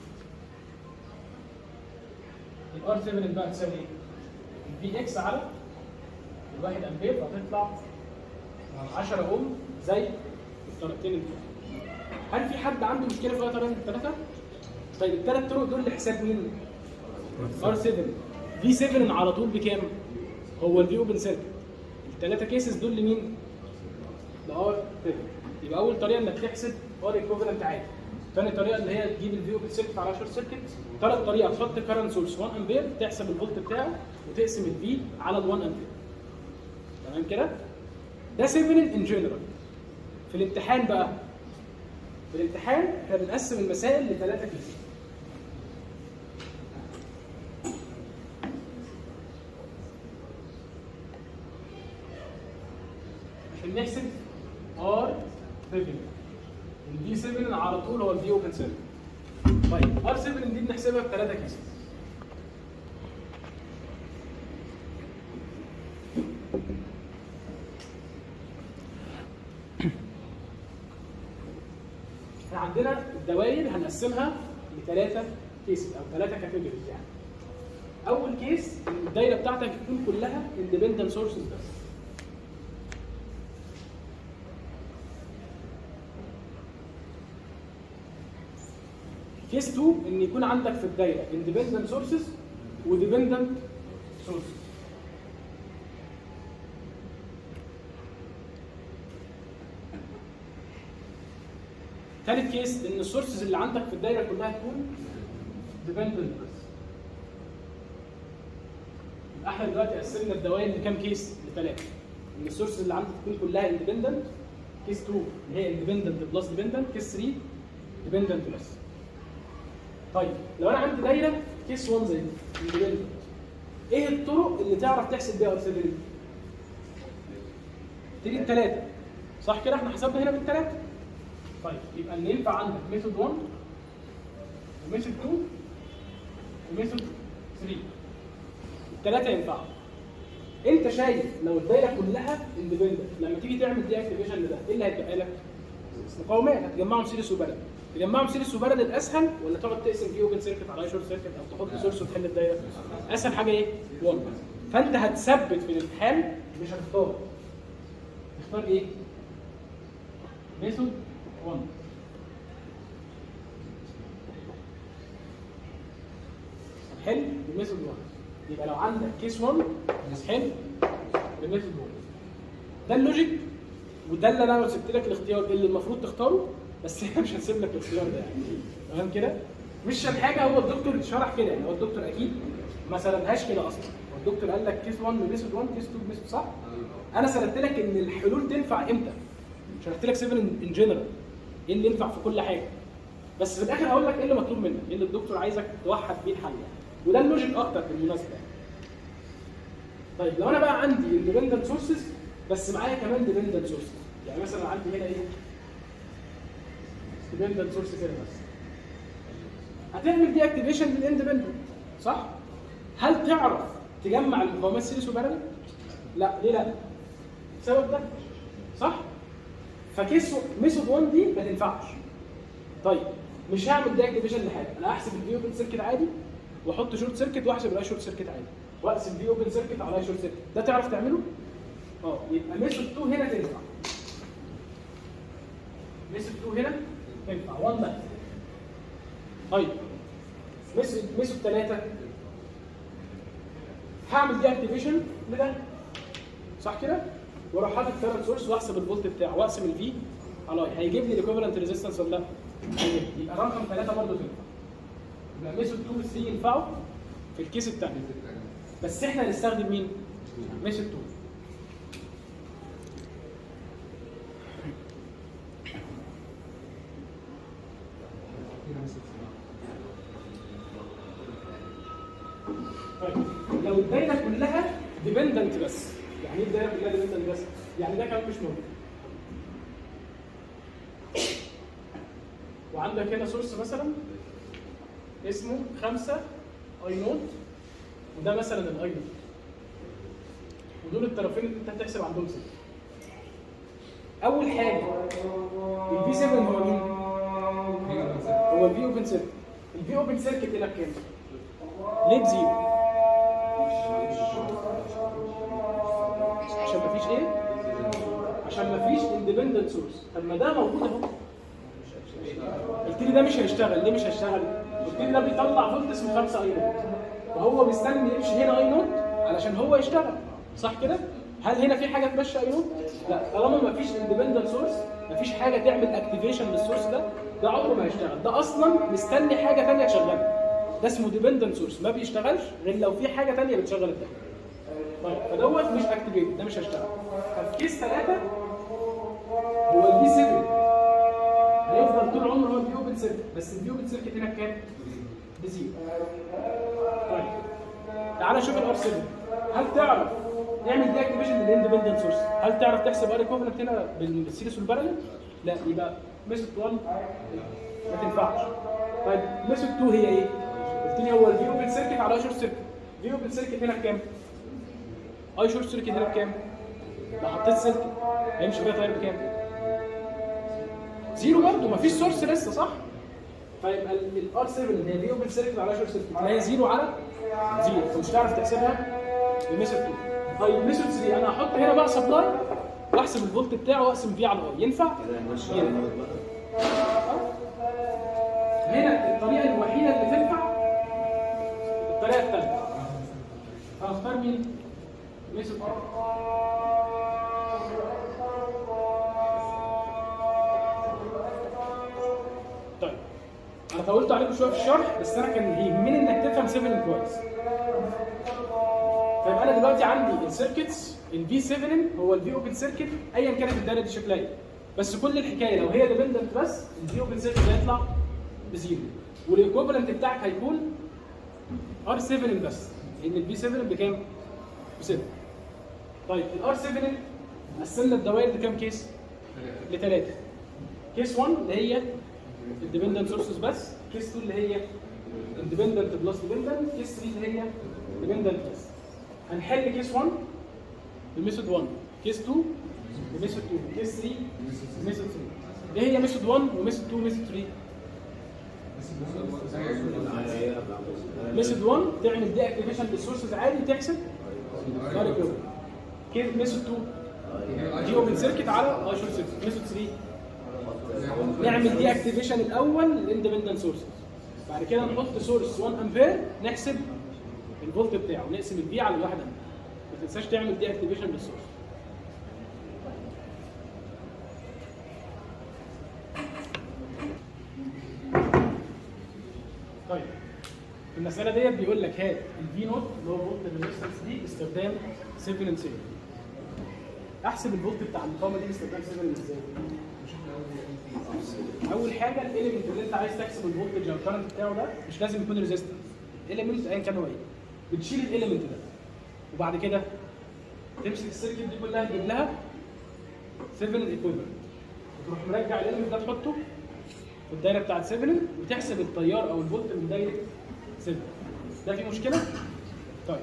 الار 7 بقى تساوي ايه؟ الفي اكس على الواحد امبير فهتطلع 10 اوم زي الطريقتين اللي فاتوا. هل في حد عنده مشكله في اي طريقه من الثلاثه؟ طيب الثلاث طرق دول لحساب مين؟ ار 7 في 7 على طول بكام؟ هو الفي اوبن سيركت الثلاثه كيسز دول لمين؟ لار 7 يبقى اول طريقه انك تحسب ار ايكوفالنت عادي ثاني طريقه اللي هي تجيب الفي اوبن سيركت على 10 سيركت ثالث طريقه تحط كارنت سورس 1 امبير تحسب الفولت بتاعه وتقسم الفي على ال 1 امبير تمام كده؟ ده 7 ان جنرال في الامتحان بقى في الامتحان احنا بنقسم المسائل لثلاثه كيس عشان نحسب ار 7 الفي 7 على طول هو الفي اوبن 7 طيب ار 7 دي بنحسبها بثلاثه كيس احنا عندنا الدوائر هنقسمها لثلاثه كيسز او ثلاثه كاتيجوريز يعني اول كيس ان الدايره بتاعتك تكون كلها اندبندنت سورسز بس كيس 2 ان يكون عندك في الدايره اندبندنت سورسز وديبندنت سورسز ثالث كيس ان السورسز اللي عندك في الدايره كلها تكون ديبندنت بس يبقى احنا دلوقتي قسمنا الدوائر لكام كيس؟ لثلاثه ان السورسز اللي عندك تكون كلها اندبندنت كيس 2 اللي هي اندبندنت بلس ديبندنت كيس 3 ديبندنت بس طيب لو انا عندي دايره كيس 1 زي دي independent. ايه الطرق اللي تعرف تحسب بيها ار 7 تيجي الثلاثه صح كده احنا حسبنا هنا بالثلاثه طيب يبقى اللي ينفع عندك ميثود 1 وميثود 2 وميثود 3 الثلاثه ينفعوا انت شايف لو الدايره كلها اندبندنت لما تيجي تعمل دي اكتيفيشن لده ايه اللي هيتبقى لك؟ مقاومات هتجمعهم سيريس وبارد تجمعهم سيريس وبارد الاسهل ولا تقعد تقسم فيه اوبن سيركت على شورت سيركت او تحط سورس وتحل الدايره اسهل حاجه ايه؟ 1 فانت هتثبت في الامتحان مش هتختار تختار ايه؟ ميثود 1 هتحل بميثود 1 يبقى لو عندك كيس 1 هتحل بميثود 1 ده اللوجيك وده اللي انا لو سبت لك الاختيار اللي المفروض تختاره بس احنا مش هنسيب لك الاختيار ده يعني تمام كده؟ مش عشان حاجه هو الدكتور شرح كده يعني هو الدكتور اكيد ما سردهاش كده اصلا هو الدكتور قال لك كيس 1 بميثود 1 كيس 2 بميثود صح؟ انا سردت لك ان الحلول تنفع امتى؟ شرحت لك 7 ان جنرال ايه اللي ينفع في كل حاجه بس في الاخر هقول لك ايه اللي مطلوب منك ايه اللي الدكتور عايزك توحد بيه الحل يعني وده اللوجيك اكتر بالمناسبه يعني. طيب لو انا بقى عندي اندبندنت سورسز بس معايا كمان ديبندنت سورسز يعني مثلا عندي هنا ايه ديبندنت سورس كده بس هتعمل دي اكتيفيشن للاندبندنت صح هل تعرف تجمع المقاومات سيريس وبارل لا ليه لا السبب ده صح فكيس ميثود 1 دي ما تنفعش طيب مش هعمل دي اكتيفيشن لحاجه انا هحسب الفي اوبن سيركت عادي واحط شورت سيركت واحسب الاي شورت سيركت عادي واقسم في اوبن سيركت على اي شورت سيركت ده تعرف تعمله؟ اه يبقى ميثود 2 هنا تنفع ميثود 2 هنا تنفع 1 بس طيب ميثود ميثود 3 هعمل دي اكتيفيشن لده صح كده؟ واروح حاطط كارنت سورس واحسب الفولت بتاعه واقسم الفي على اي هيجيب لي الايكوفالنت ريزيستنس ولا لا؟ هيجيب لي. يبقى رقم 3 برضه تنفع يبقى ميثود 2 و 3 ينفعوا في الكيس الثاني بس احنا هنستخدم مين؟ ميثود 2 طيب لو الدايره كلها ديبندنت بس يعني ايه الدايره كلها ديبندنت بس؟ يعني ده كمان مش موجود وعندك هنا سورس مثلا اسمه 5 اي نوت وده مثلا الاي نوت ودول الطرفين اللي انت هتحسب عندهم ستة اول حاجه الفي 7 هو مين؟ هو الفي اوبن سيركت الفي اوبن سيركت هنا بكام؟ ليه بزيرو؟ عشان مفيش ايه؟ عشان مفيش اندبندنت سورس طب ما ده موجود اهو قلت لي ده مش هيشتغل ليه مش هيشتغل؟ قلت لي ده بيطلع فولت اسمه 5 اي نوت وهو مستني يمشي هنا اي نوت علشان هو يشتغل صح كده؟ هل هنا في حاجه تمشي اي نوت؟ لا طالما مفيش اندبندنت سورس مفيش حاجه تعمل اكتيفيشن للسورس ده ده عمره ما هيشتغل ده اصلا مستني حاجه ثانيه تشغله ده اسمه ديبندنت سورس ما بيشتغلش غير لو في حاجه ثانيه بتشغل الده طيب فدوت مش اكتيفيت ده مش هيشتغل ففي كيس ثلاثه هو البي 7 هيفضل طول سيركت هنا بكام؟ بزيرو طيب تعالى شوف الار 7 هل تعرف نعمل دي اكتيفيشن للاندبندنت سورس هل تعرف تحسب ار ايكوفلنت هنا بالسيريس والبارلل؟ لا يبقى ميثود 1 ما تنفعش طيب ميثود 2 هي ايه؟ قلت لي هو الفي اوبن سيركت على شورت سيركت في اوبن سيركت هنا بكام؟ اي شورت سيركت هنا بكام؟ لو حطيت سيركت هيمشي فيها تيار بكام؟ زيرو برضه مفيش سورس لسه صح؟ فيبقى الار 7 اللي هي في اوبن سيركت على شورت سيركت اللي هي زيرو على زيرو فمش هتعرف تحسبها بميثود 2 طيب ميثود 3 انا هحط هنا بقى سبلاي واحسب الفولت بتاعه واقسم فيه على اي ينفع؟ كده نمشي يلا. هنا الطريقه الوحيده اللي تنفع الطريقه الثالثه فاختار مين؟ ميثود 3 طيب انا طولت عليكم شويه في الشرح بس انا كان يهمني انك تفهم 7 كويس فيبقى انا دلوقتي عندي السيركتس الفي 7 هو الفي اوبن سيركت ايا كانت الدايره دي شكلها ايه بس كل الحكايه لو هي ديبندنت بس الفي اوبن سيركت هيطلع بزيرو والايكوفالنت بتاعك هيكون ار 7 بس لان الفي 7 بكام؟ ب 7 طيب الار 7 قسمنا الدوائر لكام كيس؟ لثلاثه كيس 1 اللي هي الديبندنت سورسز بس كيس 2 اللي هي اندبندنت بلس ديبندنت كيس 3 اللي هي ديبندنت بس هنحل كيس 1 بميثود 1 كيس 2 بميثود 2 كيس 3 بميثود 3 ايه هي ميثود 1 وميثود 2 وميثود 3 ميثود 1 تعمل دي اكتيفيشن للسورسز عادي تحسب دايركت اوبن كيس ميثود 2 دي اوبن سيركت على اي شورت سيركت ميثود 3 نعمل دي اكتيفيشن الاول للاندبندنت سورسز بعد كده نحط سورس 1 امبير نحسب الفولت بتاعه نقسم الفي على الواحد امبير ما تنساش تعمل دي اكتيفيشن للسورس طيب في المساله ديت بيقول لك هات الفي نوت اللي هو فولت الريزستنس دي باستخدام 7 ان 7 احسب الفولت بتاع المقاومه دي باستخدام 7 ان ازاي؟ اول حاجه الاليمنت اللي انت عايز تحسب الفولتج او الكرنت بتاعه ده مش لازم يكون ريزيستنس الاليمنت ايا كان هو ايه بتشيل الاليمنت ده وبعد كده تمسك السيركت دي كلها تجيب لها 7 ايكويفالنت وتروح مرجع الاليمنت ده تحطه في الدايره بتاعت 7 وتحسب التيار او الفولت من دايره 7 ده في مشكله؟ طيب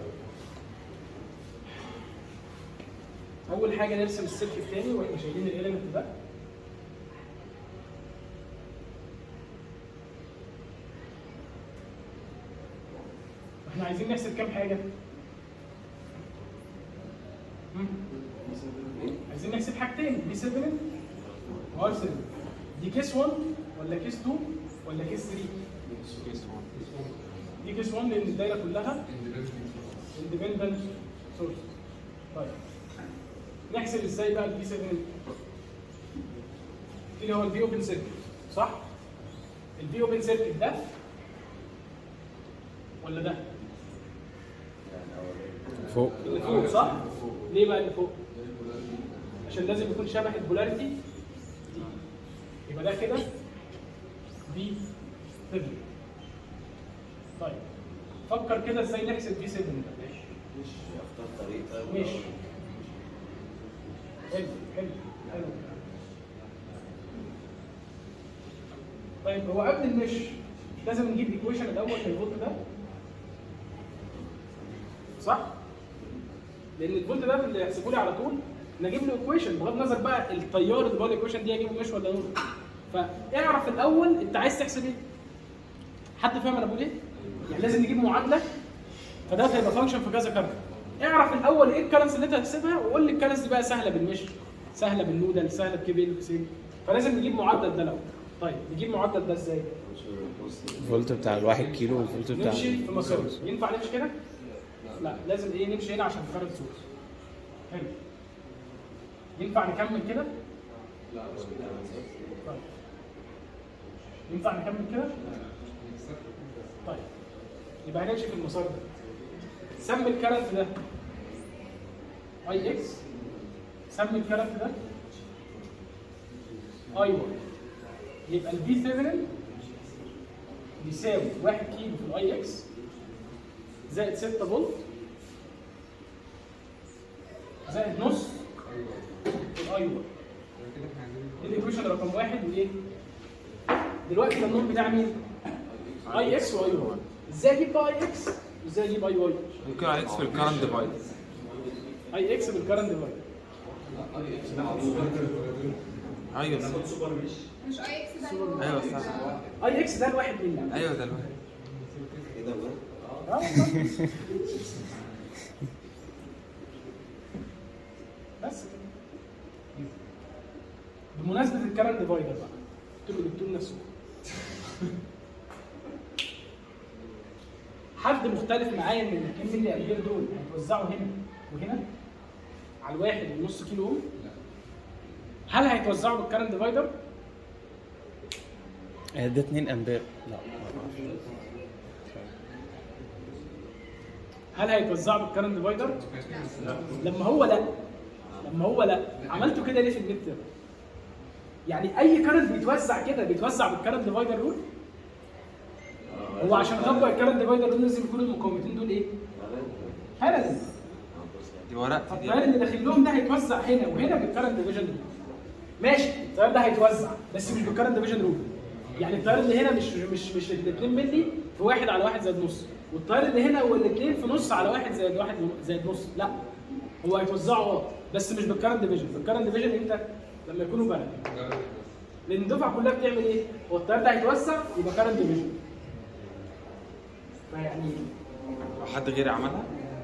اول حاجه نرسم السيركت تاني واحنا شايلين الاليمنت ده احنا عايزين نحسب كام حاجه؟ مم. عايزين نحسب حاجتين بي 7 وار 7 دي كيس 1 ولا كيس 2 ولا كيس 3 دي كيس 1 لان الدايره كلها اندبندنت سورس طيب نحسب ازاي بقى البي 7 اللي هو الفي اوبن سيركت صح الفي اوبن سيركت ده ولا ده فوق اللي فوق صح ليه بقى اللي فوق عشان لازم يكون شبه البولاريتي دي يبقى ده كده في 7 طيب فكر كده ازاي نحسب في 7 ده مش اختار طريق طيب ماشي حلو حلو حلو طيب هو قبل المش لازم نجيب ايكويشن الاول للفولت ده صح؟ لان الفولت ده اللي يحسبوا لي على طول نجيب له ايكويشن بغض النظر بقى التيار اللي جوه الايكويشن دي اجيبه مش ولا نور فاعرف الاول انت عايز تحسب ايه؟ حد فاهم انا بقول ايه؟ يعني لازم نجيب معادله فده هيبقى فانكشن في كذا كارت اعرف الاول ايه الكرنس اللي انت هتحسبها وقول لي الكرنس دي بقى سهله بالمش سهله بالنودل سهله بكيبل بسيل فلازم نجيب معدل ده الاول طيب نجيب معدل ده ازاي؟ الفولت بتاع الواحد كيلو والفولت بتاع نمشي في مسار ينفع نمشي كده؟ لا لازم ايه نمشي هنا عشان كارنت سورس حلو ينفع نكمل كده؟ طيب ينفع نكمل كده؟ طيب يبقى هنمشي في المسار ده سمي الكرنت ده اي اكس سمي الكرنت ده اي 1 يبقى الفي 7 بيساوي 1 كيلو في الاي اكس زائد 6 فولت زائد نص في الاي واي دي الايكويشن رقم واحد وايه؟ دلوقتي ده النوم بتاع مين؟ اي اكس واي واي ازاي اجيب بقى اي اكس وازاي اجيب اي واي؟ ممكن على اكس في الكرنت ديفايد اي اكس بالكرنت ديفايد ايوه ده مش اي اكس ده اللي هو- ايوه صح اي اكس ده الواحد منهم ايوه ده الواحد ايه ده بجد؟ آه والله. بس كده بمناسبة الكرنت ديفايدر بقى انتوا اللي جبتوه لنفسكم حد مختلف معايا ان ال 2 ملي امبير دول هيتوزعوا هنا وهنا على الواحد ونص كيلو اوم هل هيتوزعوا بالكرنت ديفايدر؟ آه، ده 2 امبير لا ما اعرفش هل هيتوزعوا بالكرنت ديفايدر؟ لما هو لا لما هو لا عملته كده ليه في الميد تيرم؟ يعني اي كرنت بيتوزع كده بيتوزع بالكرنت ديفايدر رول هو عشان اطبق الكرنت ديفايدر رول لازم يكون المقاومتين دول ايه؟ بارلل دي ورقتي فالتيار دي اللي داخل لهم ده هيتوزع هنا وهنا بالكرنت ديفيجن رول ماشي التيار ده هيتوزع بس مش بالكرنت ديفيجن رول يعني التيار اللي هنا مش مش مش ال 2 مللي في واحد على واحد زائد نص والتيار اللي هنا والاثنين في نص على واحد زائد واحد زائد نص لا هو هيتوزعوا اه بس مش بالكرنت ديفيجن بالكرنت ديفيجن امتى؟ لما يكونوا بارلل لان الدفعه كلها بتعمل ايه؟ هو التيار ده هيتوزع يبقى كرنت ديفيجن فيعني لو حد غيري عملها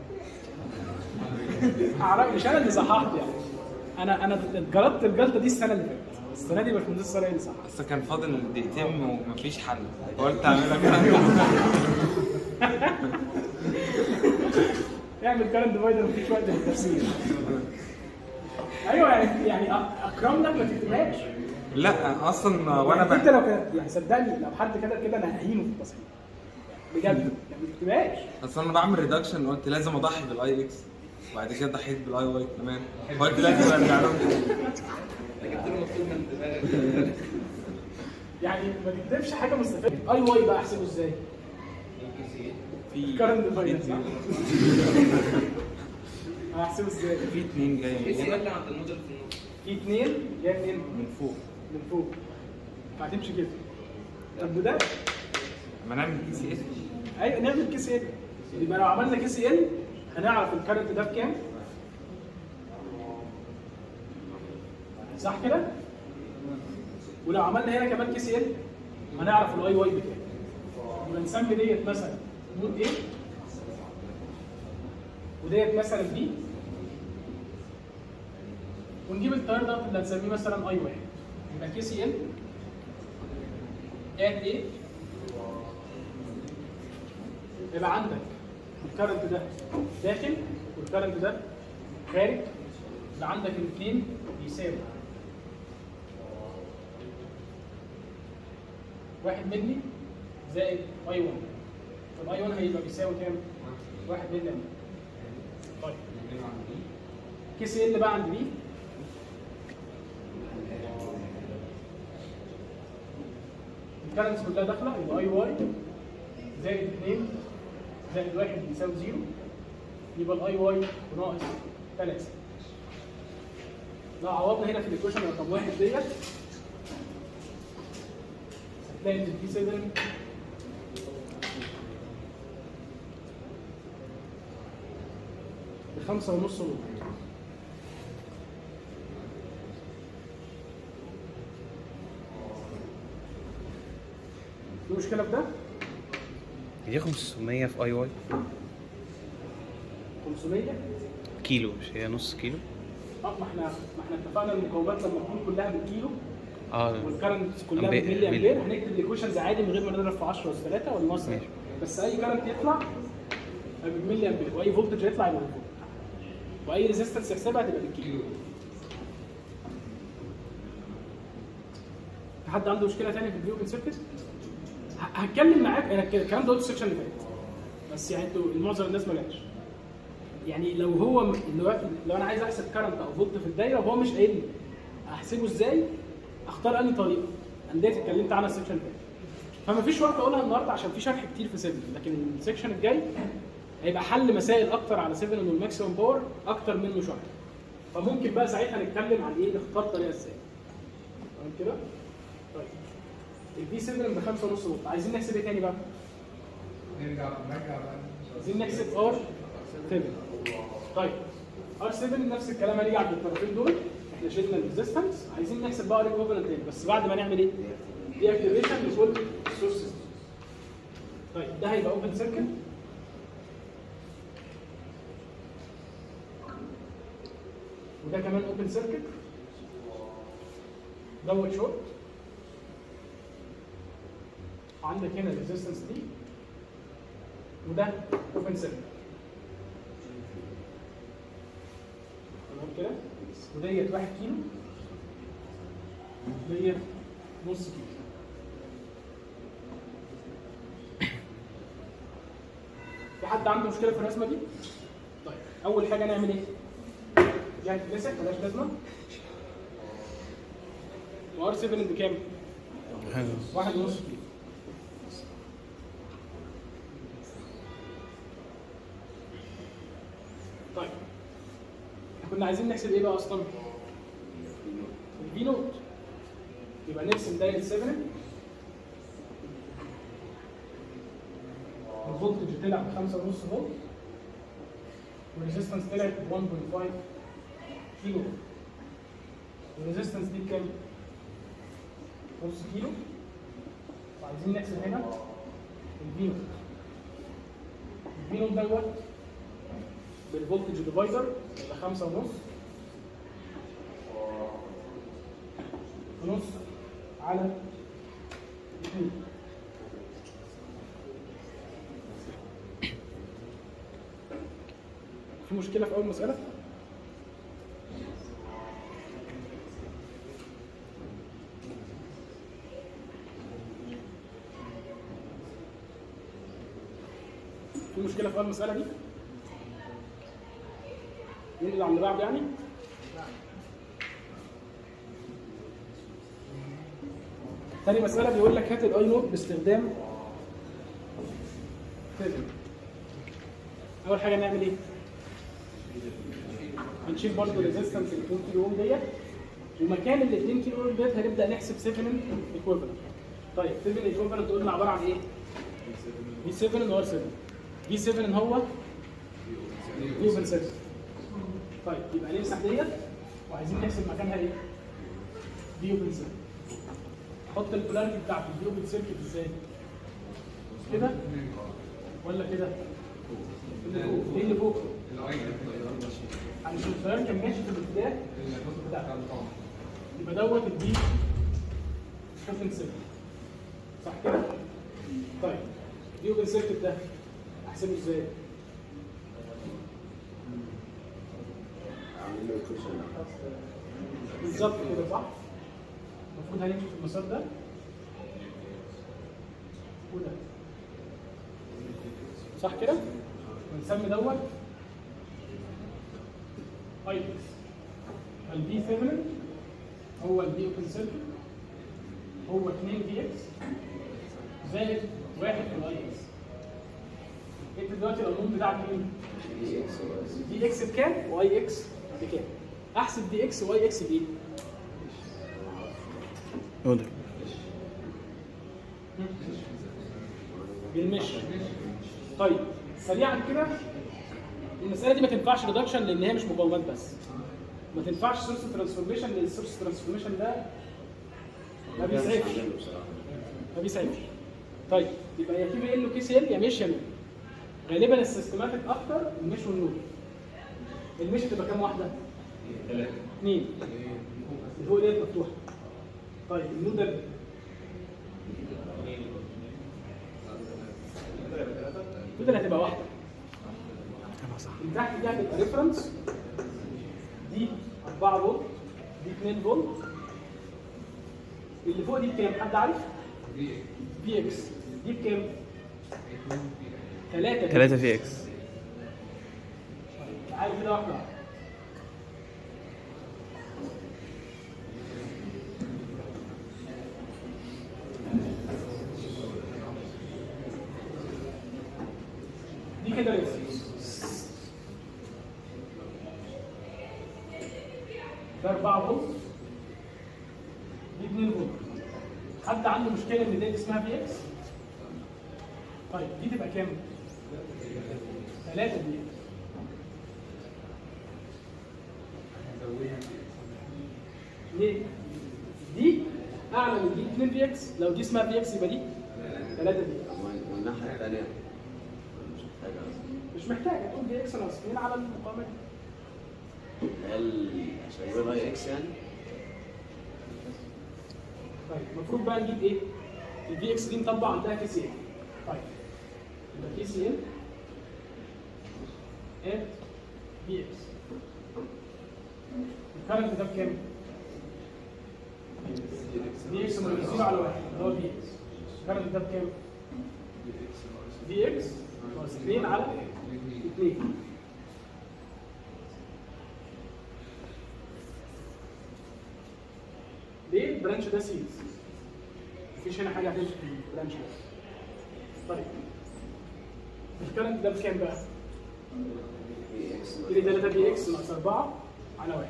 أعرف- مش انا اللي صححت يعني انا انا جربت الجلطه دي السنه اللي فاتت السنه دي باشمهندس ساره اللي صححت بس كان فاضل دقيقتين ومفيش حل قلت اعملها كده اعمل كارنت ديفايدر مفيش وقت للتفسير ايوه يعني يعني أ- اكرم لك ما تكتبهاش لا اصلا وانا يعني انت بقى لو كان يعني صدقني لو حد كده كده انا ههينه في التصحيح بجد يعني ما تكتبهاش اصلا انا بعمل ريدكشن قلت لازم اضحي بالاي اكس وبعد كده ضحيت بالاي واي كمان قلت لازم ارجع لهم جبت له مكتوب من دماغك يعني ما تكتبش حاجه مستفاده اي واي بقى احسبه ازاي؟ في كارنت ديفايدر صح؟ هحسبه ازاي؟ في اتنين جاي ايه من هنا اللي عند الموديل في النص في اثنين جاي منين؟ من فوق من فوق هتمشي كده طب وده اما نعمل بي سي اس ايوه نعمل كيس ال يبقى لو عملنا كيس ال هنعرف الكارنت ده بكام صح كده؟ ولو عملنا هنا كمان كيس ال هنعرف الاي واي بكام يبقى نسمي ديت مثلا نود ايه وديت مثلا بي ونجيب التيار ده اللي هنسميه مثلا اي واحد يبقى كيس ال اد ايه يبقى عندك الكرنت ده داخل والكرنت ده خارج يبقى عندك الاثنين بيساوي واحد ملي زائد اي 1 فالاي 1 هيبقى بيساوي كام؟ واحد ملي أمبير. طيب كيس ال بقى عند بي الكرنتس كلها داخله يبقى اي واي زائد 2 زائد 1 بيساوي 0 يبقى الاي واي ناقص 3 لو عوضنا هنا في الايكويشن رقم واحد ديت هتلاقي ان البي 7 بخمسة ونص نور في مشكلة في ده؟ هي 500 في اي واي 500 كيلو مش هي نص كيلو اه ما احنا ما احنا اتفقنا المقاومات لما تكون كلها بالكيلو اه والكرنت كلها أمبير- بالملي ملي. امبير هنكتب الايكويشنز عادي من غير ما نضرب في 10 اس 3 ولا ناقص ماشي. بس اي كرنت يطلع هيبقى بالملي امبير واي فولتج يطلع يبقى بالفولت واي ريزيستنس يحسبها هتبقى بالكيلو في حد عنده مشكله ثانيه في الفيو سيركت هتكلم معاك انا الكلام ده قلته السكشن اللي فات بس يعني انتوا معظم الناس ما جاتش يعني لو هو م- لو, لو انا عايز احسب كرنت او فولت في الدايره وهو مش قايل لي احسبه ازاي اختار انهي طريقه انا ديت اتكلمت عنها السكشن اللي فات فما فيش وقت اقولها النهارده عشان في شرح كتير في 7 لكن السكشن الجاي هيبقى حل مسائل اكتر على 7 والماكسيمم باور اكتر منه شرح فممكن بقى ساعتها نتكلم عن ايه نختار طريقه ازاي تمام كده طيب الفي 7 ب 5 ونص فولت عايزين نحسب ايه تاني بقى نرجع نرجع بقى عايزين نحسب ار 7 طيب ار 7 نفس الكلام هنيجي عند الطرفين دول احنا شلنا الريزيستنس عايزين نحسب بقى ار ايكوفالنت تاني بس بعد ما نعمل ايه؟ دي اكتيفيشن لكل السورسز طيب ده هيبقى اوبن سيركل وده كمان اوبن سيركت دوت شورت عندك هنا الريزيستنس دي وده اوبن سيركت تمام كده وديت 1 كيلو وديت نص كيلو في حد عنده مشكله في الرسمه دي؟ طيب اول حاجه نعمل ايه؟ دي هتتمسك ملهاش لازمه وار 7 بكام؟ واحد ونص كيلو طيب احنا كنا عايزين نحسب ايه بقى اصلا؟ الفي نوت يبقى نرسم دايره 7 الفولتج طلع ب 5 ونص فولت والريزيستنس طلعت ب 1.5 كيلو والريزيستنس دي بكام؟ نص كيلو وعايزين نحسب هنا الفي نوت الفي نوت دوت بالفولتج ديفايدر يبقى خمسة ونص ونص على اتنين في مشكلة في أول مسألة؟ في مشكلة في أول مسألة دي؟ ننقل على اللي بعده يعني؟ تاني مسألة بيقول لك هات الاي نوت باستخدام فيزن أول حاجة نعمل إيه؟ هنشيل برضه ريزيستنس ال 2 كيلو اوم ديت ومكان ال 2 كيلو اوم ديت هنبدأ نحسب 7 ايكويفالنت طيب 7 ايكويفالنت قلنا عبارة عن إيه؟ في 7 وار 7 في 7 هو في اوبن سيركت طيب يبقى نمسح ديت وعايزين نحسب مكانها ايه؟ دي اوبن سيركت حط البولاريتي بتاعت الدي اوبن سيركت ازاي؟ كده ولا كده؟ اللي فوق ايه اللي فوق؟ علشان التيار كان ماشي في الاتجاه بتاعك يبقى دوت الدي اوبن سيركت صح كده؟ طيب الدي اوبن سيركت ده احسبه ازاي؟ عاملين له ايكويشن بالظبط كده صح؟ المفروض هنمشي في المسار ده وده صح كده؟ ونسمي دوت اي اكس البي ثيفنن هو البي اوبن سيركل هو 2 في اكس زائد 1 في الاي اكس انت دلوقتي القانون بتاعك مين؟ دي اكس بكام واي اكس بكام احسب دي اكس واي اكس بايه اوردر بالمش طيب سريعا كده المساله دي ما تنفعش ريدكشن لان هي مش مقاومات بس ما تنفعش سورس ترانسفورميشن لان السورس ترانسفورميشن ده ما بيسعفش ما بيسعفش طيب يبقى يا كي في ال وكي سي ال يا مش يا نو غالبا السيستماتيك اكتر المش والنور المش تبقى كام واحده؟ اثنين اللي فوق ديت مفتوحه طيب النودل النودل هتبقى واحده من تحت دي هتبقى ريفرنس دي 4 فولت دي 2 فولت اللي فوق دي بكام؟ حد عارف؟ في اكس دي بكام؟ 3 3 في اكس تعالى كده واحده واحده كده ريفرنس ده 4 فولت دي 2 فولت حد عنده مشكله ان دي اسمها في اكس طيب دي تبقى كام 3 دي اكس ليه دي اعلى من دي 2 في اكس لو دي اسمها في اكس يبقى دي 3 دي وال- والناحية الثانية مش محتاجة أصلا مش محتاج تقول دي اكس ناقص 2 على المقاومه دي هل عشان يقول اي اكس يعني؟ طيب المفروض بقى نجيب ايه؟ الفي اكس دي نطبق عندها كي سي ان طيب يبقى كي سي ان ات في اكس الكرنت ده بكام؟ في اكس ماينس 0 على 1 اللي هو في اكس الكرنت ده بكام؟ في اكس ناقص 2 على 2 ليه البرانش ده سيز مفيش هنا حاجه هتمشي في البرانش ده طيب الكرنت ده بكام بقى؟ في اكس تيجي 3 بي اكس ناقص 4 على 1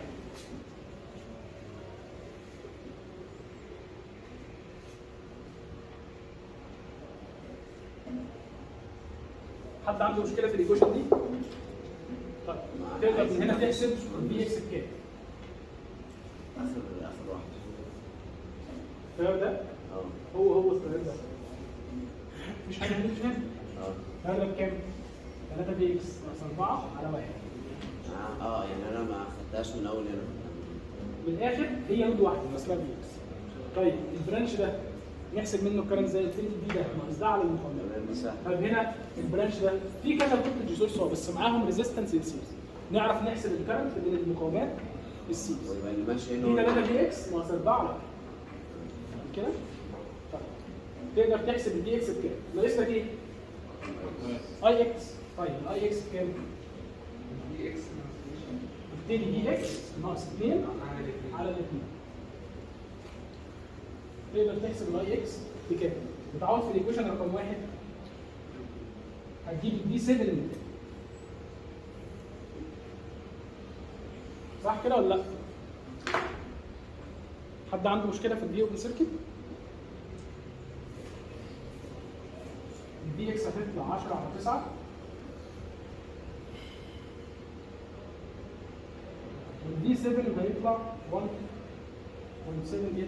حد عنده مشكله في الايكويشن دي؟ طيب تقدر من هنا تحسب البي اكس بكام؟ اخر اخر واحد التيار ده اه هو هو التيار ده مفيش حاجه هتمشي هنا اه التيار ده بكام؟ 3 بي اكس ناقص 4 على 1 اه اه يعني انا ما خدتهاش من اول هنا من الاخر هي نود واحده اللي اسمها بي اكس طيب البرانش ده نحسب منه الكلام زي قلت لي البي ده ناقص ده على المقاومه تمام دي سهله طيب هنا البرانش ده في كذا فولتج سورس هو بس معاهم ريزيستنس السيز نعرف نحسب الكرنت بين المقاومات السيز ويبقى اللي ماشي هنا دي هو 3 بي اكس ناقص 4 على كده طيب تقدر تحسب البي اكس بكام؟ ناقص لك ايه؟ اي اكس طيب الاي اكس بكام؟ دي اكس ابتدي بي اكس ناقص 2 على الاثنين تقدر تحسب الاي اكس بكام؟ بتعوض في الايكويشن رقم واحد هتجيب الدي 7 من كام؟ صح كده ولا لا؟ حد عنده مشكله في الدي اوبن سيركت؟ الدي اكس هتطلع 10 على 9 والدي 7 هيطلع 1.78 فولت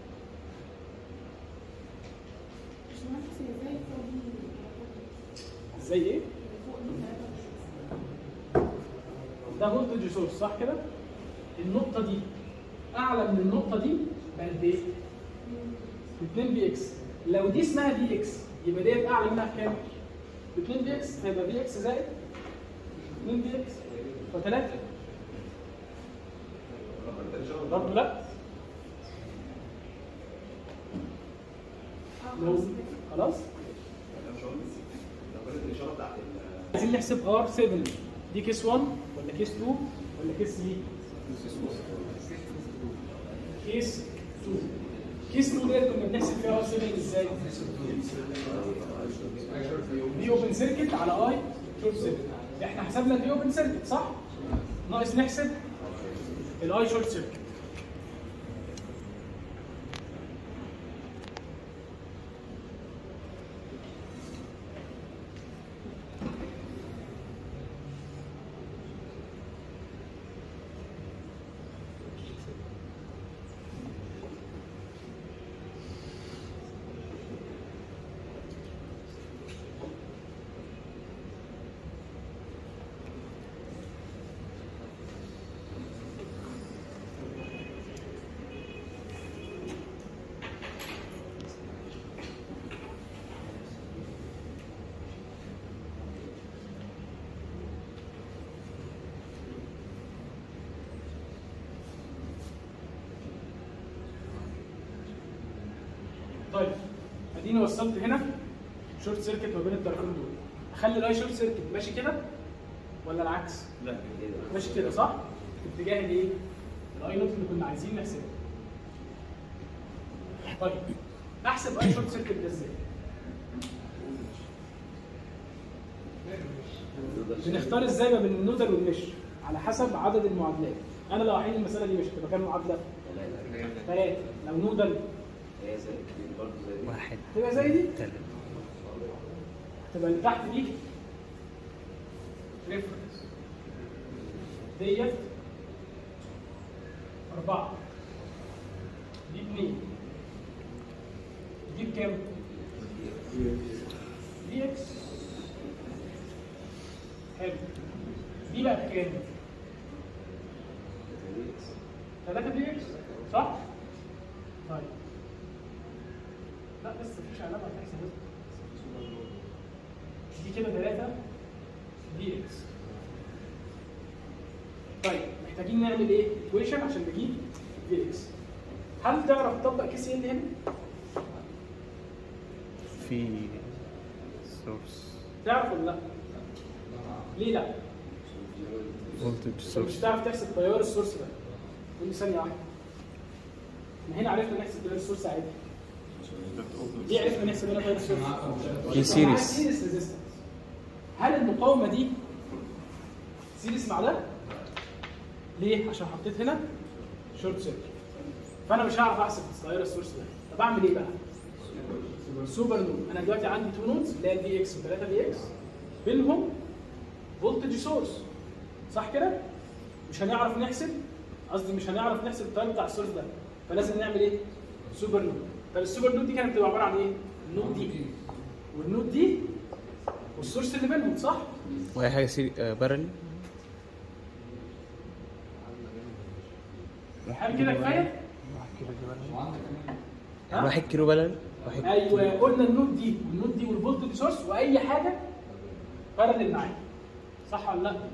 مش نفس ازاي فوق دي زي ايه؟ فوق دي ثلاثة ده فولتج سورس صح كده؟ النقطة دي أعلى من النقطة دي بقد إيه؟ 2 بي إكس لو دي اسمها بي إكس يبقى ديت أعلى منها بكام؟ ب 2 بي إكس هيبقى بي إكس زائد 2 بي إكس ف3 برضه لا لو خلاص عايزين نحسب ار 7 دي كيس 1 ولا كيس 2 ولا كيس 3 كيس 2 كيس 2 ديت كنا بنحسب فيها ار 7 ازاي؟ دي اوبن سيركت على اي شورت سيركت احنا حسبنا دي اوبن سيركت صح؟ ناقص نحسب الاي شورت سيركت طيب اديني وصلت هنا شورت سيركت ما بين الطرفين دول اخلي الاي شورت سيركت ماشي كده ولا العكس؟ لا كده ماشي كده صح؟ في اتجاه الايه؟ الاي نوت اللي كنا عايزين نحسبه. طيب احسب اي شورت سيركت ده ازاي؟ بنختار ازاي ما بين النودل والمش على حسب عدد المعادلات انا لو هحل المساله دي مش هتبقى كام معادله؟ ثلاثه لو نودل هي زي دي برضه زي دي واحد تبقى زي دي تلاتة تبقى اللي تحت دي ريفرنس ديت أربعة دي اتنين دي بكام؟ دي اكس حلو دي بقى بكام؟ 3 دي اكس صح؟ طيب لا بس مفيش علامة هتحسب بس دي كده 3 دي اكس طيب محتاجين نعمل ايه؟ ايكويشن عشان نجيب دي اكس هل تعرف تطبق كي سي ال هنا؟ في سورس تعرف ولا لا؟ ليه لا؟ فولتج عشان مش سورس هتعرف تحسب تيار السورس ده قول لي ثانية واحدة ما هنا عرفنا نحسب تيار السورس عادي ليه عرفنا نحسب هنا تيار السورس؟ في سيريس سيريس ريزيستنس هل المقاومة دي سيريس مع ده؟ ليه؟ عشان حطيت هنا شورت سيركت فانا مش هعرف احسب تيار السورس ده طب اعمل ايه بقى؟ سوبر نود انا دلوقتي عندي تو نودز اللي هي دي اكس و3 دي اكس بينهم فولتج سورس صح كده؟ مش هنعرف نحسب قصدي مش هنعرف نحسب التيار بتاع السورس ده فلازم نعمل ايه؟ سوبر نود طب السوبر نود دي كانت بتبقى عباره عن ايه؟ النود دي والنود دي والسورس اللي بينهم صح؟ وهي حاجة سيري آه بارل هل كده كفايه؟ ها؟ واحد كيلو بارل واحد ايوه قلنا النود دي والنود دي والفولتج سورس واي حاجه بارلل معاها صح ولا لا؟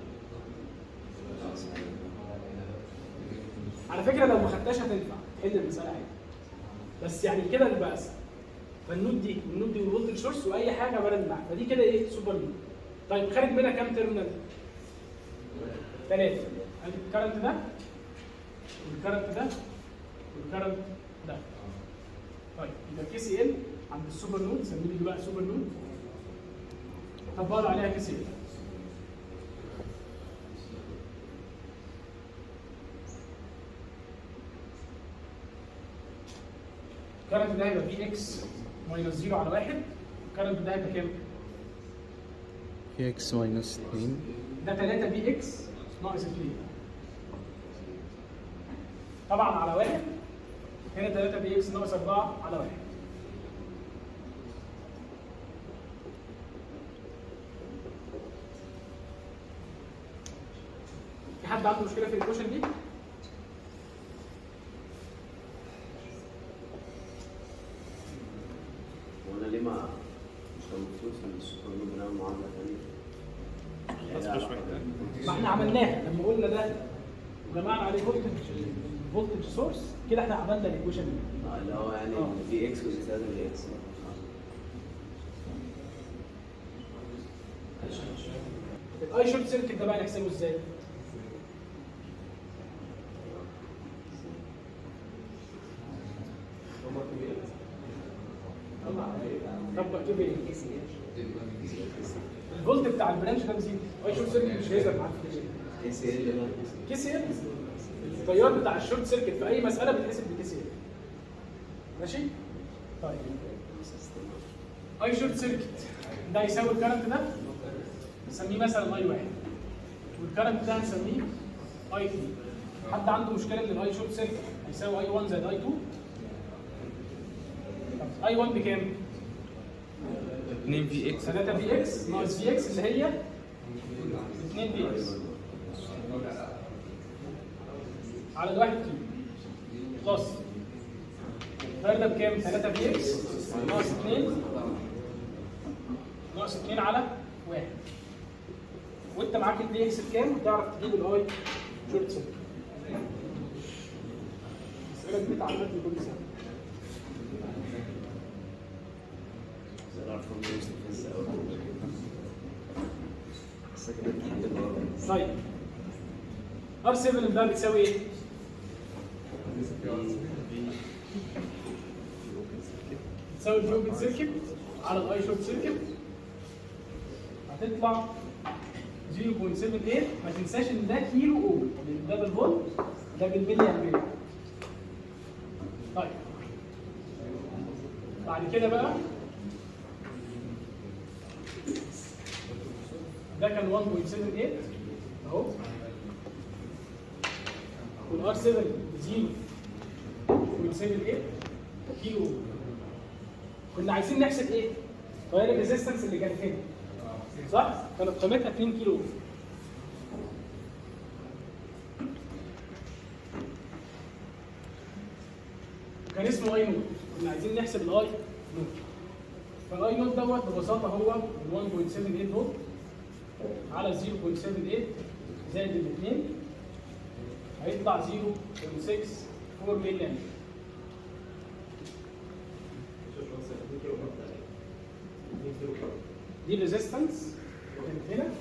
على فكره لو ما خدتهاش هتنفع تحل المساله عادي بس يعني كده يبقى اسهل فالنود دي والنود دي والفولتج سورس واي حاجه بارلل معاها فدي كده ايه سوبر نود طيب خارج منها كام تيرمينال؟ ثلاثه ادي الكرنت ده والكرنت ده والكرنت ده طيب يبقى كي سي ال عند السوبر نود سميه لي بقى سوبر نود طبق له عليها كي سي ال الكرنت ده هيبقى في اكس ماينس 0 على 1 الكرنت ده هيبقى كام؟ في اكس ماينس اتنين ده 3 بي اكس ناقص 2 طبعا على 1 هنا 3 بي اكس ناقص 4 على 1 في حد عنده مشكله في الايكويشن دي؟ وانا ليه ما مش المفروض في السوبر نود بنعمل معادله ثانيه؟ بس مش محتاج. ما احنا عملناها لما قلنا ده وجمعنا عليه فولتج فولتج سورس كده احنا عملنا الايكويشن دي اللي هو يعني آه. في اكس وزيادة من اكس الاي شورت سيركت ده بقى نحسبه ازاي؟ طبق كده ايه؟ الفولت بتاع البرانش ده بيزيد اي شورت سيركت مش هيظهر معاك في الجيم. اي سي ال ده كي سي ال التيار بتاع الشورت سيركت في اي مساله بيتحسب بكي سي ال ماشي؟ طيب اي شورت سيركت ده يساوي الكرنت ده نسميه مثلا اي واحد والكرنت ده هنسميه اي 2 حد عنده مشكله ان الاي شورت سيركت هيساوي اي 1 زائد اي 2 اي 1 بكام؟ 2 في اكس 3 في اكس ناقص في اكس اللي هي 2 في اكس على الواحد كيلو خلاص الفرق ده بكام؟ 3 في اكس ناقص 2 ناقص 2 على 1 وانت معاك الدي اكس بكام؟ تعرف تجيب الاي شورت سيركت المسألة دي بتعلمك كل سنة زي الارقام دي مستفزه قوي بس كده بتحل غلط طيب ار 7 ده بتساوي ايه؟ تساوي الفي اوبن سيركت على الاي شورت سيركت هتطلع 0.78 ما تنساش ان ده كيلو اوم لان ده بالفولت ده بالملي امبير طيب بعد كده بقى ده كان 1.78 اهو والار 7 0.78 كيلو اوم كنا عايزين نحسب ايه؟ غير الريزيستنس اللي كانت هنا صح؟ كانت قيمتها 2 كيلو اوم كان اسمه اي نوت كنا عايزين نحسب الاي نوت فالاي نوت دوت ببساطه هو ال 1.78 نوت على 0.78 زائد الاثنين هيطلع 0.64 ملي امبير دي الريزيستنس كانت هنا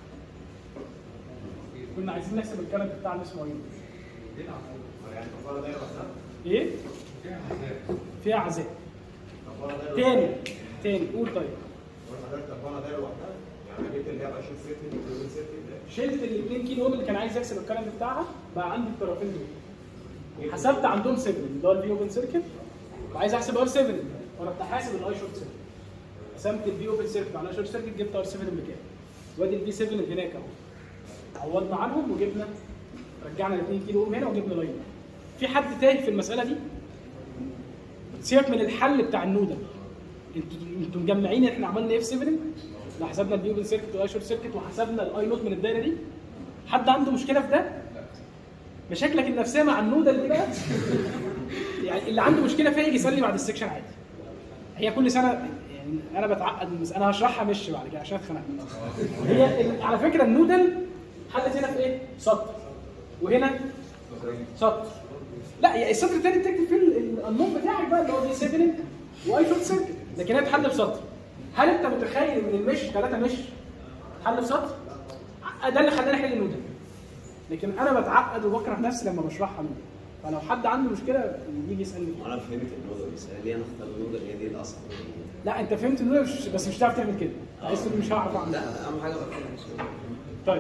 كنا عايزين نحسب الكرنت بتاعنا اسمه ايه يعني كفاره دايره وحدها ايه فيها عذاب كفاره دايره تاني تاني قول طيب حضرتك كفاره دايره وحدها يعني انا جبت اللي هي بقى شوف سيركت والبروبن سيركت شلت ال 2 كيلو اوم اللي كان عايز يحسب الكرنت بتاعها بقى عندي الطرفين دول حسبت عندهم 7 اللي هو الفي اوبن سيركت وعايز احسب ار 7 فرحت حاسب الاي شورت سيركت قسمت الفي اوبن سيركت على شورت سيركت جبت ار 7 بكام وادي الفي 7 اللي هناك اهو عوضنا عنهم وجبنا رجعنا ال 2 كيلو اوم هنا وجبنا لاين في حد تايه في المساله دي سيبك من الحل بتاع النودل انتوا انتوا مجمعين احنا عملنا ايه في 7 لا حسبنا الفي اوبن سيركت والاي شورت سيركت وحسبنا الاي نوت من الدايره دي حد عنده مشكله في ده مشاكلك النفسيه مع النودل دي بقى يعني اللي عنده مشكله فيها يجي يسالني بعد السكشن عادي هي كل سنه يعني انا بتعقد من انا هشرحها مش بعد كده عشان اتخنقت هي ال- على فكره النودل حلت هنا في ايه؟ سطر وهنا سطر لا يعني السطر الثاني بتكتب فيه ال- ال- النوم بتاعك بقى اللي هو دي 7 واي شورت سيركت لكن هي اتحل في سطر هل انت متخيل ان المش ثلاثه مش اتحل في سطر؟ ده اللي خلاني احل النودل لكن انا بتعقد وبكره نفسي لما بشرحها نودل فلو حد عنده مشكله يجي يسالني فيها. انا فهمت النودل بس ليه انا اختار النودل هي دي الاصعب لا انت فهمت النودل مش- بس مش هتعرف تعمل كده عايز تقول مش هعرف اعمل لا اهم حاجه بقى طيب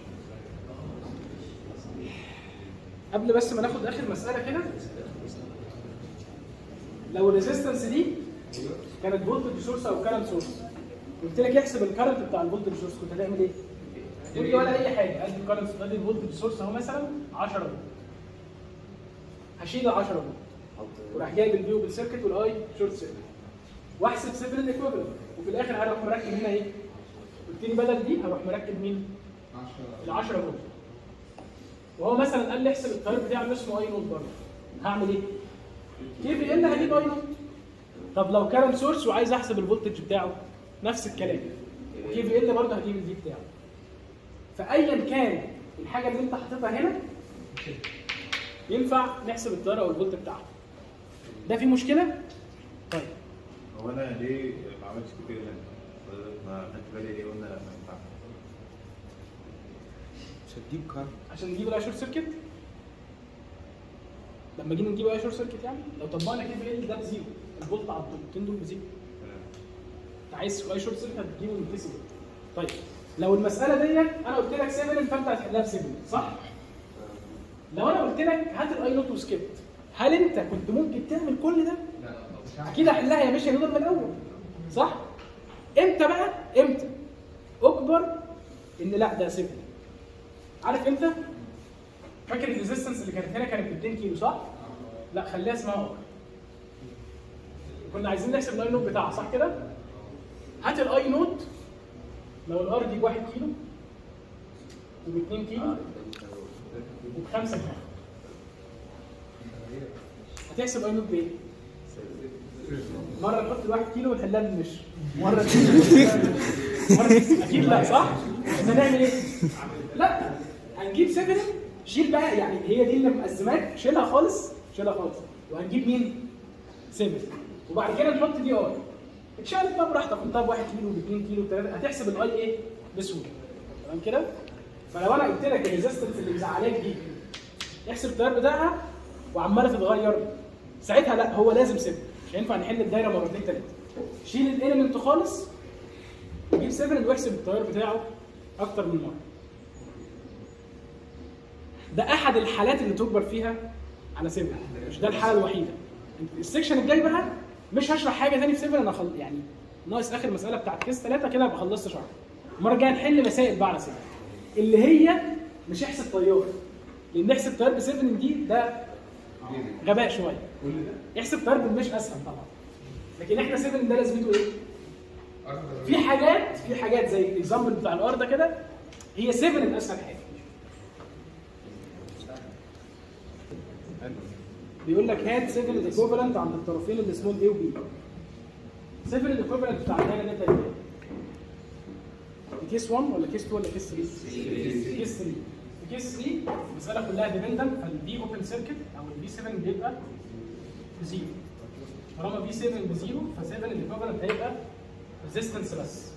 قبل بس ما ناخد اخر مساله كده لو الريزيستنس دي كانت فولتج سورس او كارنت سورس قلت لك احسب الكارنت بتاع الفولتج سورس كنت هتعمل ايه؟ قول لي ولا اي حاجه ادي الكارنت ادي الفولتج سورس اهو مثلا 10 فولت هشيل ال 10 فولت وراح جايب الفيو بالسيركت والاي شورت سيركت واحسب 7 الايكويفالنت وفي الاخر هروح مركب هنا ايه؟ قلت لي بدل دي هروح مركب مين؟ ال 10 فولت وهو مثلا قال لي احسب التيار بتاعه اللي اسمه اي نوت برضه هعمل ايه؟ كي في ال هجيب اي نوت طب لو كارنت سورس وعايز احسب الفولتج بتاعه نفس الكلام كي في ال برضه هجيب الفي بتاعه فايا كان الحاجه اللي انت حاططها هنا ينفع نحسب التيار او الفولت بتاعه ده في مشكله؟ طيب هو انا ليه ما عملتش كتير هنا؟ ما خدت بالي ليه قلنا لا ما ينفعش مش هتجيب كارت عشان نجيب الاي شورت سيركت لما جينا نجيب الاي شورت سيركت يعني لو طبقنا كي في ال ده بزيرو الفولت على الضغطين دول بزيرو انت عايز اي شورت سيركت هتجيبه من كيس طيب لو المساله ديت انا قلت لك 7 فانت هتحلها ب 7 صح؟ لو انا قلت لك هات الاي نوت وسكيبت هل انت كنت ممكن تعمل كل ده؟ اكيد هحلها يا باشا نقدر من الاول صح؟ امتى بقى؟ امتى؟ اكبر ان لا ده 7 عارف امتى؟ فاكر الريزيستنس اللي كانت هنا كانت 200 كيلو صح؟ لا خليها اسمها ار كنا عايزين نحسب الاي نوت بتاعها صح كده؟ هات الاي نوت لو الار دي ب 1 كيلو وب 2 كيلو وب 5 كيلو هتحسب اي نوت بايه؟ مره نحط الواحد كيلو ونحلها بالمش مره مرة اكيد لا صح؟ احنا هنعمل ايه؟ لا هنجيب 7 شيل بقى يعني هي دي اللي مأزماك شيلها خالص شيلها خالص وهنجيب مين؟ 7 وبعد كده نحط دي ار اتشالت بقى براحتك حطها ب 1 كيلو ب 2 كيلو بتلاتة هتحسب الاي ايه؟ بسهوله تمام كده؟ فلو انا قلت لك الريزستنس اللي مزعلاك دي احسب التيار بتاعها وعماله تتغير ساعتها لا هو لازم 7 مش هينفع نحل الدايره مرتين ثلاثه شيل الاليمنت خالص وجيب 7 واحسب التيار بتاعه اكتر من مره ده احد الحالات اللي تجبر فيها على 7 مش ده الحاله الوحيده السكشن الجاي بقى مش هشرح حاجه تاني في 7 انا خل... يعني ناقص اخر مساله بتاعت كيس 3 كده ابقى خلصت شرح المره الجايه نحل مسائل بقى على 7 اللي هي مش احسب طيار لان احسب طيار ب 7 دي ده غباء شويه احسب طيار بالمش اسهل طبعا لكن احنا 7 ده لازمته ايه؟ في حاجات في حاجات زي الاكزامبل بتاع الار ده كده هي 7 اسهل حاجه بيقول لك هات 7 الايكوفالنت عند الطرفين اللي اسمهم A و B 7 الايكوفالنت بتاع الدايره ده تقريبا كيس 1 ولا كيس 2 ولا كيس 3 كيس 3 في كيس 3 المساله كلها ديبندنت فالبي اوبن سيركت او البي 7 بيبقى بزيرو طالما بي 7 بزيرو ف 7 الايكوفالنت هيبقى ريزيستنس بس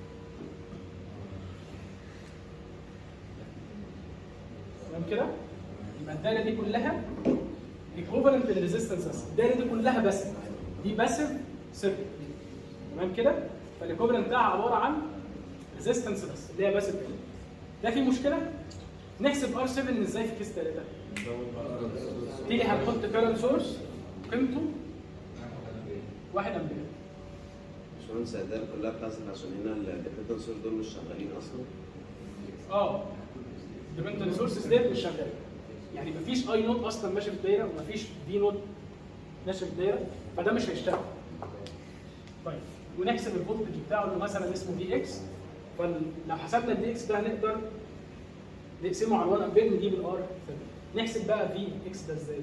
تمام كده يبقى الدايره دي كلها ايكوفالنت للريزيستنس بس الدايره دي كلها بس دي باسيف سيركت تمام كده فالايكوفالنت بتاعها عباره عن ريزيستنس بس اللي هي باسيف ده في مشكله نحسب ار 7 ازاي في كيس 3 تيجي هنحط كارنت سورس قيمته 1 امبير باشمهندس الدايره كلها بتحصل عشان هنا الديبندنت سورس دول مش شغالين اصلا اه ديبندنت ريسورسز ديت مش شغاله يعني مفيش اي نوت اصلا ماشي في الدايره ومفيش في نوت ماشي في الدايره فده مش هيشتغل طيب ونحسب الفولتج بتاعه اللي مثلا اسمه في اكس فلو حسبنا الدي اكس ده هنقدر نقسمه على 1 امبير نجيب الار نحسب بقى في اكس ده ازاي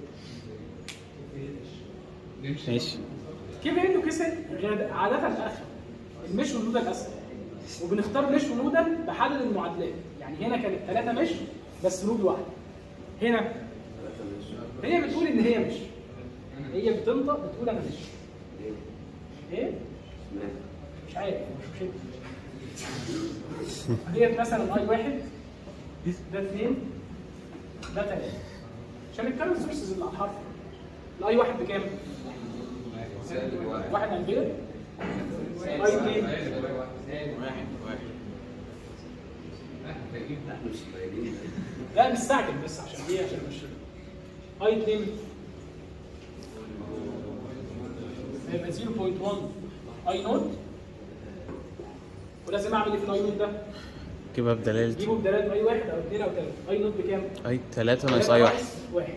ماشي كيف انه كسر غاد- عاده ارخم المش والنودل اسهل وبنختار مش ونودل بحلل المعادلات يعني هنا كانت ثلاثه مش بس نود واحده هنا ثلاثة مش هي بتقول ان هي مش هي بتنطق بتقول انا مش ليه؟ ايه اشمعنى؟ مش عارف مش مش ديت مثلا اي واحد ده اثنين ده ثلاثه عشان الكارنت سورسز اللي على الحرف الاي واحد بكام؟ واحد امبير اي اثنين احنا مش قليلين لا مستعجل بس عشان ايه عشان مش اي 2 هيبقى 0.1 اي نوت ولازم اعمل ايه في الاي نوت ده؟ كده بدلالة جيبه بدلاله اي واحد او اثنين او ثلاثه اي نوت بكام؟ اي 3 ناقص اي واحد واحد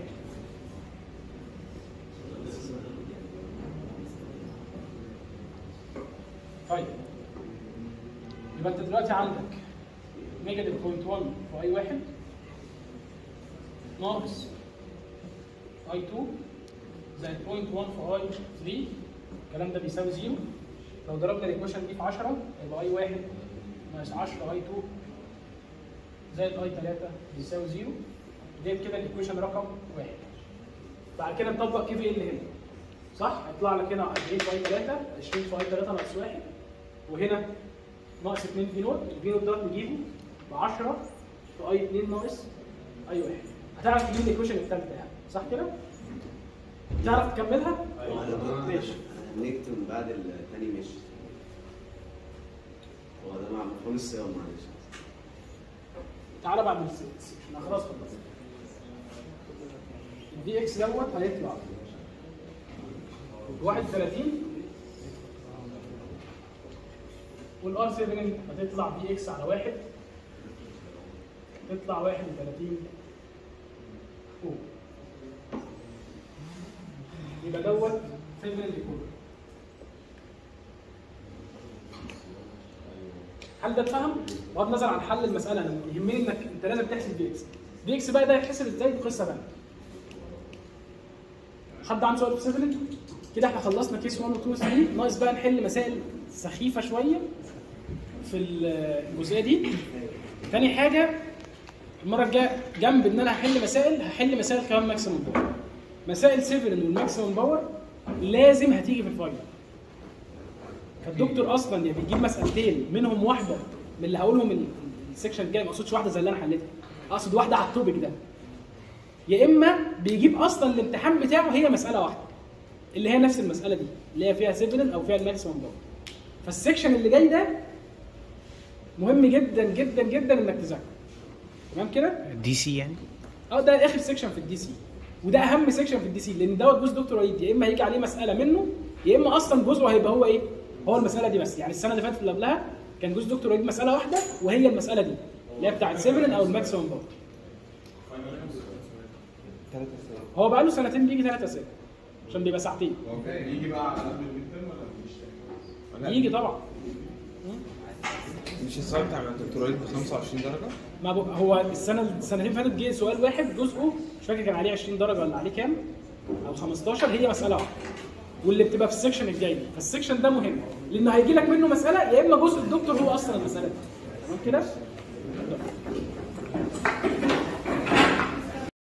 طيب يبقى انت دلوقتي عندك نيجاتيف بوينت 1 في اي واحد ناقص اي 2 زائد بوينت 1 في اي 3 الكلام ده بيساوي زيرو لو ضربنا الايكويشن دي في 10 يبقى اي واحد ناقص 10 اي 2 زائد اي 3 بيساوي زيرو ديت كده الايكويشن رقم واحد بعد كده نطبق كيف ال هنا صح؟ هيطلع لك هنا 20 في اي 3 20 في اي 3 ناقص 1 وهنا ناقص 2 في نوت الفي نوت دوت نجيبه ب 10 في اي 2 ناقص اي 1 هتعرف تجيب الايكويشن الثالثه يعني صح كده؟ تعرف تكملها؟ ماشي هنكتب من بعد التاني مش هو ده مع مفهوم الصيام معلش تعالى بعد السكشن احنا خلاص خلصنا الدي اكس دوت هيطلع 31 والار 7 هتطلع دي اكس على واحد تطلع 31 فوق يبقى دوت 7 الايكوال هل ده اتفهم؟ بغض النظر عن حل المساله انا يهمني انك انت لازم تحسب دي اكس دي اكس بقى ده هيتحسب ازاي دي قصه بقى حد عنده سؤال في 7 كده احنا خلصنا كيس 1 و 2 و 3 ناقص بقى نحل مسائل سخيفه شويه في الجزئيه دي تاني حاجه المره الجايه جنب ان انا هحل مسائل هحل مسائل كمان ماكسيموم باور مسائل 7 والماكسيموم باور لازم هتيجي في الفاينل فالدكتور اصلا يعني بيجيب مسالتين منهم واحده من اللي هقولهم ال- السكشن الجاي ما اقصدش واحده زي اللي انا حليتها اقصد واحده على التوبيك ده يا اما بيجيب اصلا الامتحان بتاعه هي مساله واحده اللي هي نفس المساله دي اللي هي فيها 7 او فيها الماكسيموم باور فالسكشن اللي جاي ده مهم جدا جدا جدا انك تذاكره تمام كده دي سي يعني اه ده اخر سيكشن في الدي سي وده اهم سيكشن في الدي سي لان دوت جزء دكتور وليد يا اما هيجي عليه مساله منه يا اما اصلا جزءه هيبقى هو ايه؟ هو المساله دي بس يعني السنه اللي فاتت اللي قبلها كان جزء دكتور وليد مساله واحده وهي المساله دي اللي هي بتاعت 7 او الماكسيمم باور هو بقى له سنتين بيجي ثلاث اسئله عشان بيبقى ساعتين يجي بقى على قبل الميد ترم ولا مفيش يجي طبعا مش السؤال بتاع الدكتوراه ب 25 درجه ما بق- هو السنه السنتين اللي فاتت جه سؤال واحد جزءه مش فاكر كان عليه 20 درجه ولا عليه كام او 15 هي مساله واحده واللي بتبقى في السكشن الجاي فالسكشن ده مهم لانه هيجي لك منه مساله يا اما جزء الدكتور هو اصلا المساله دي تمام كده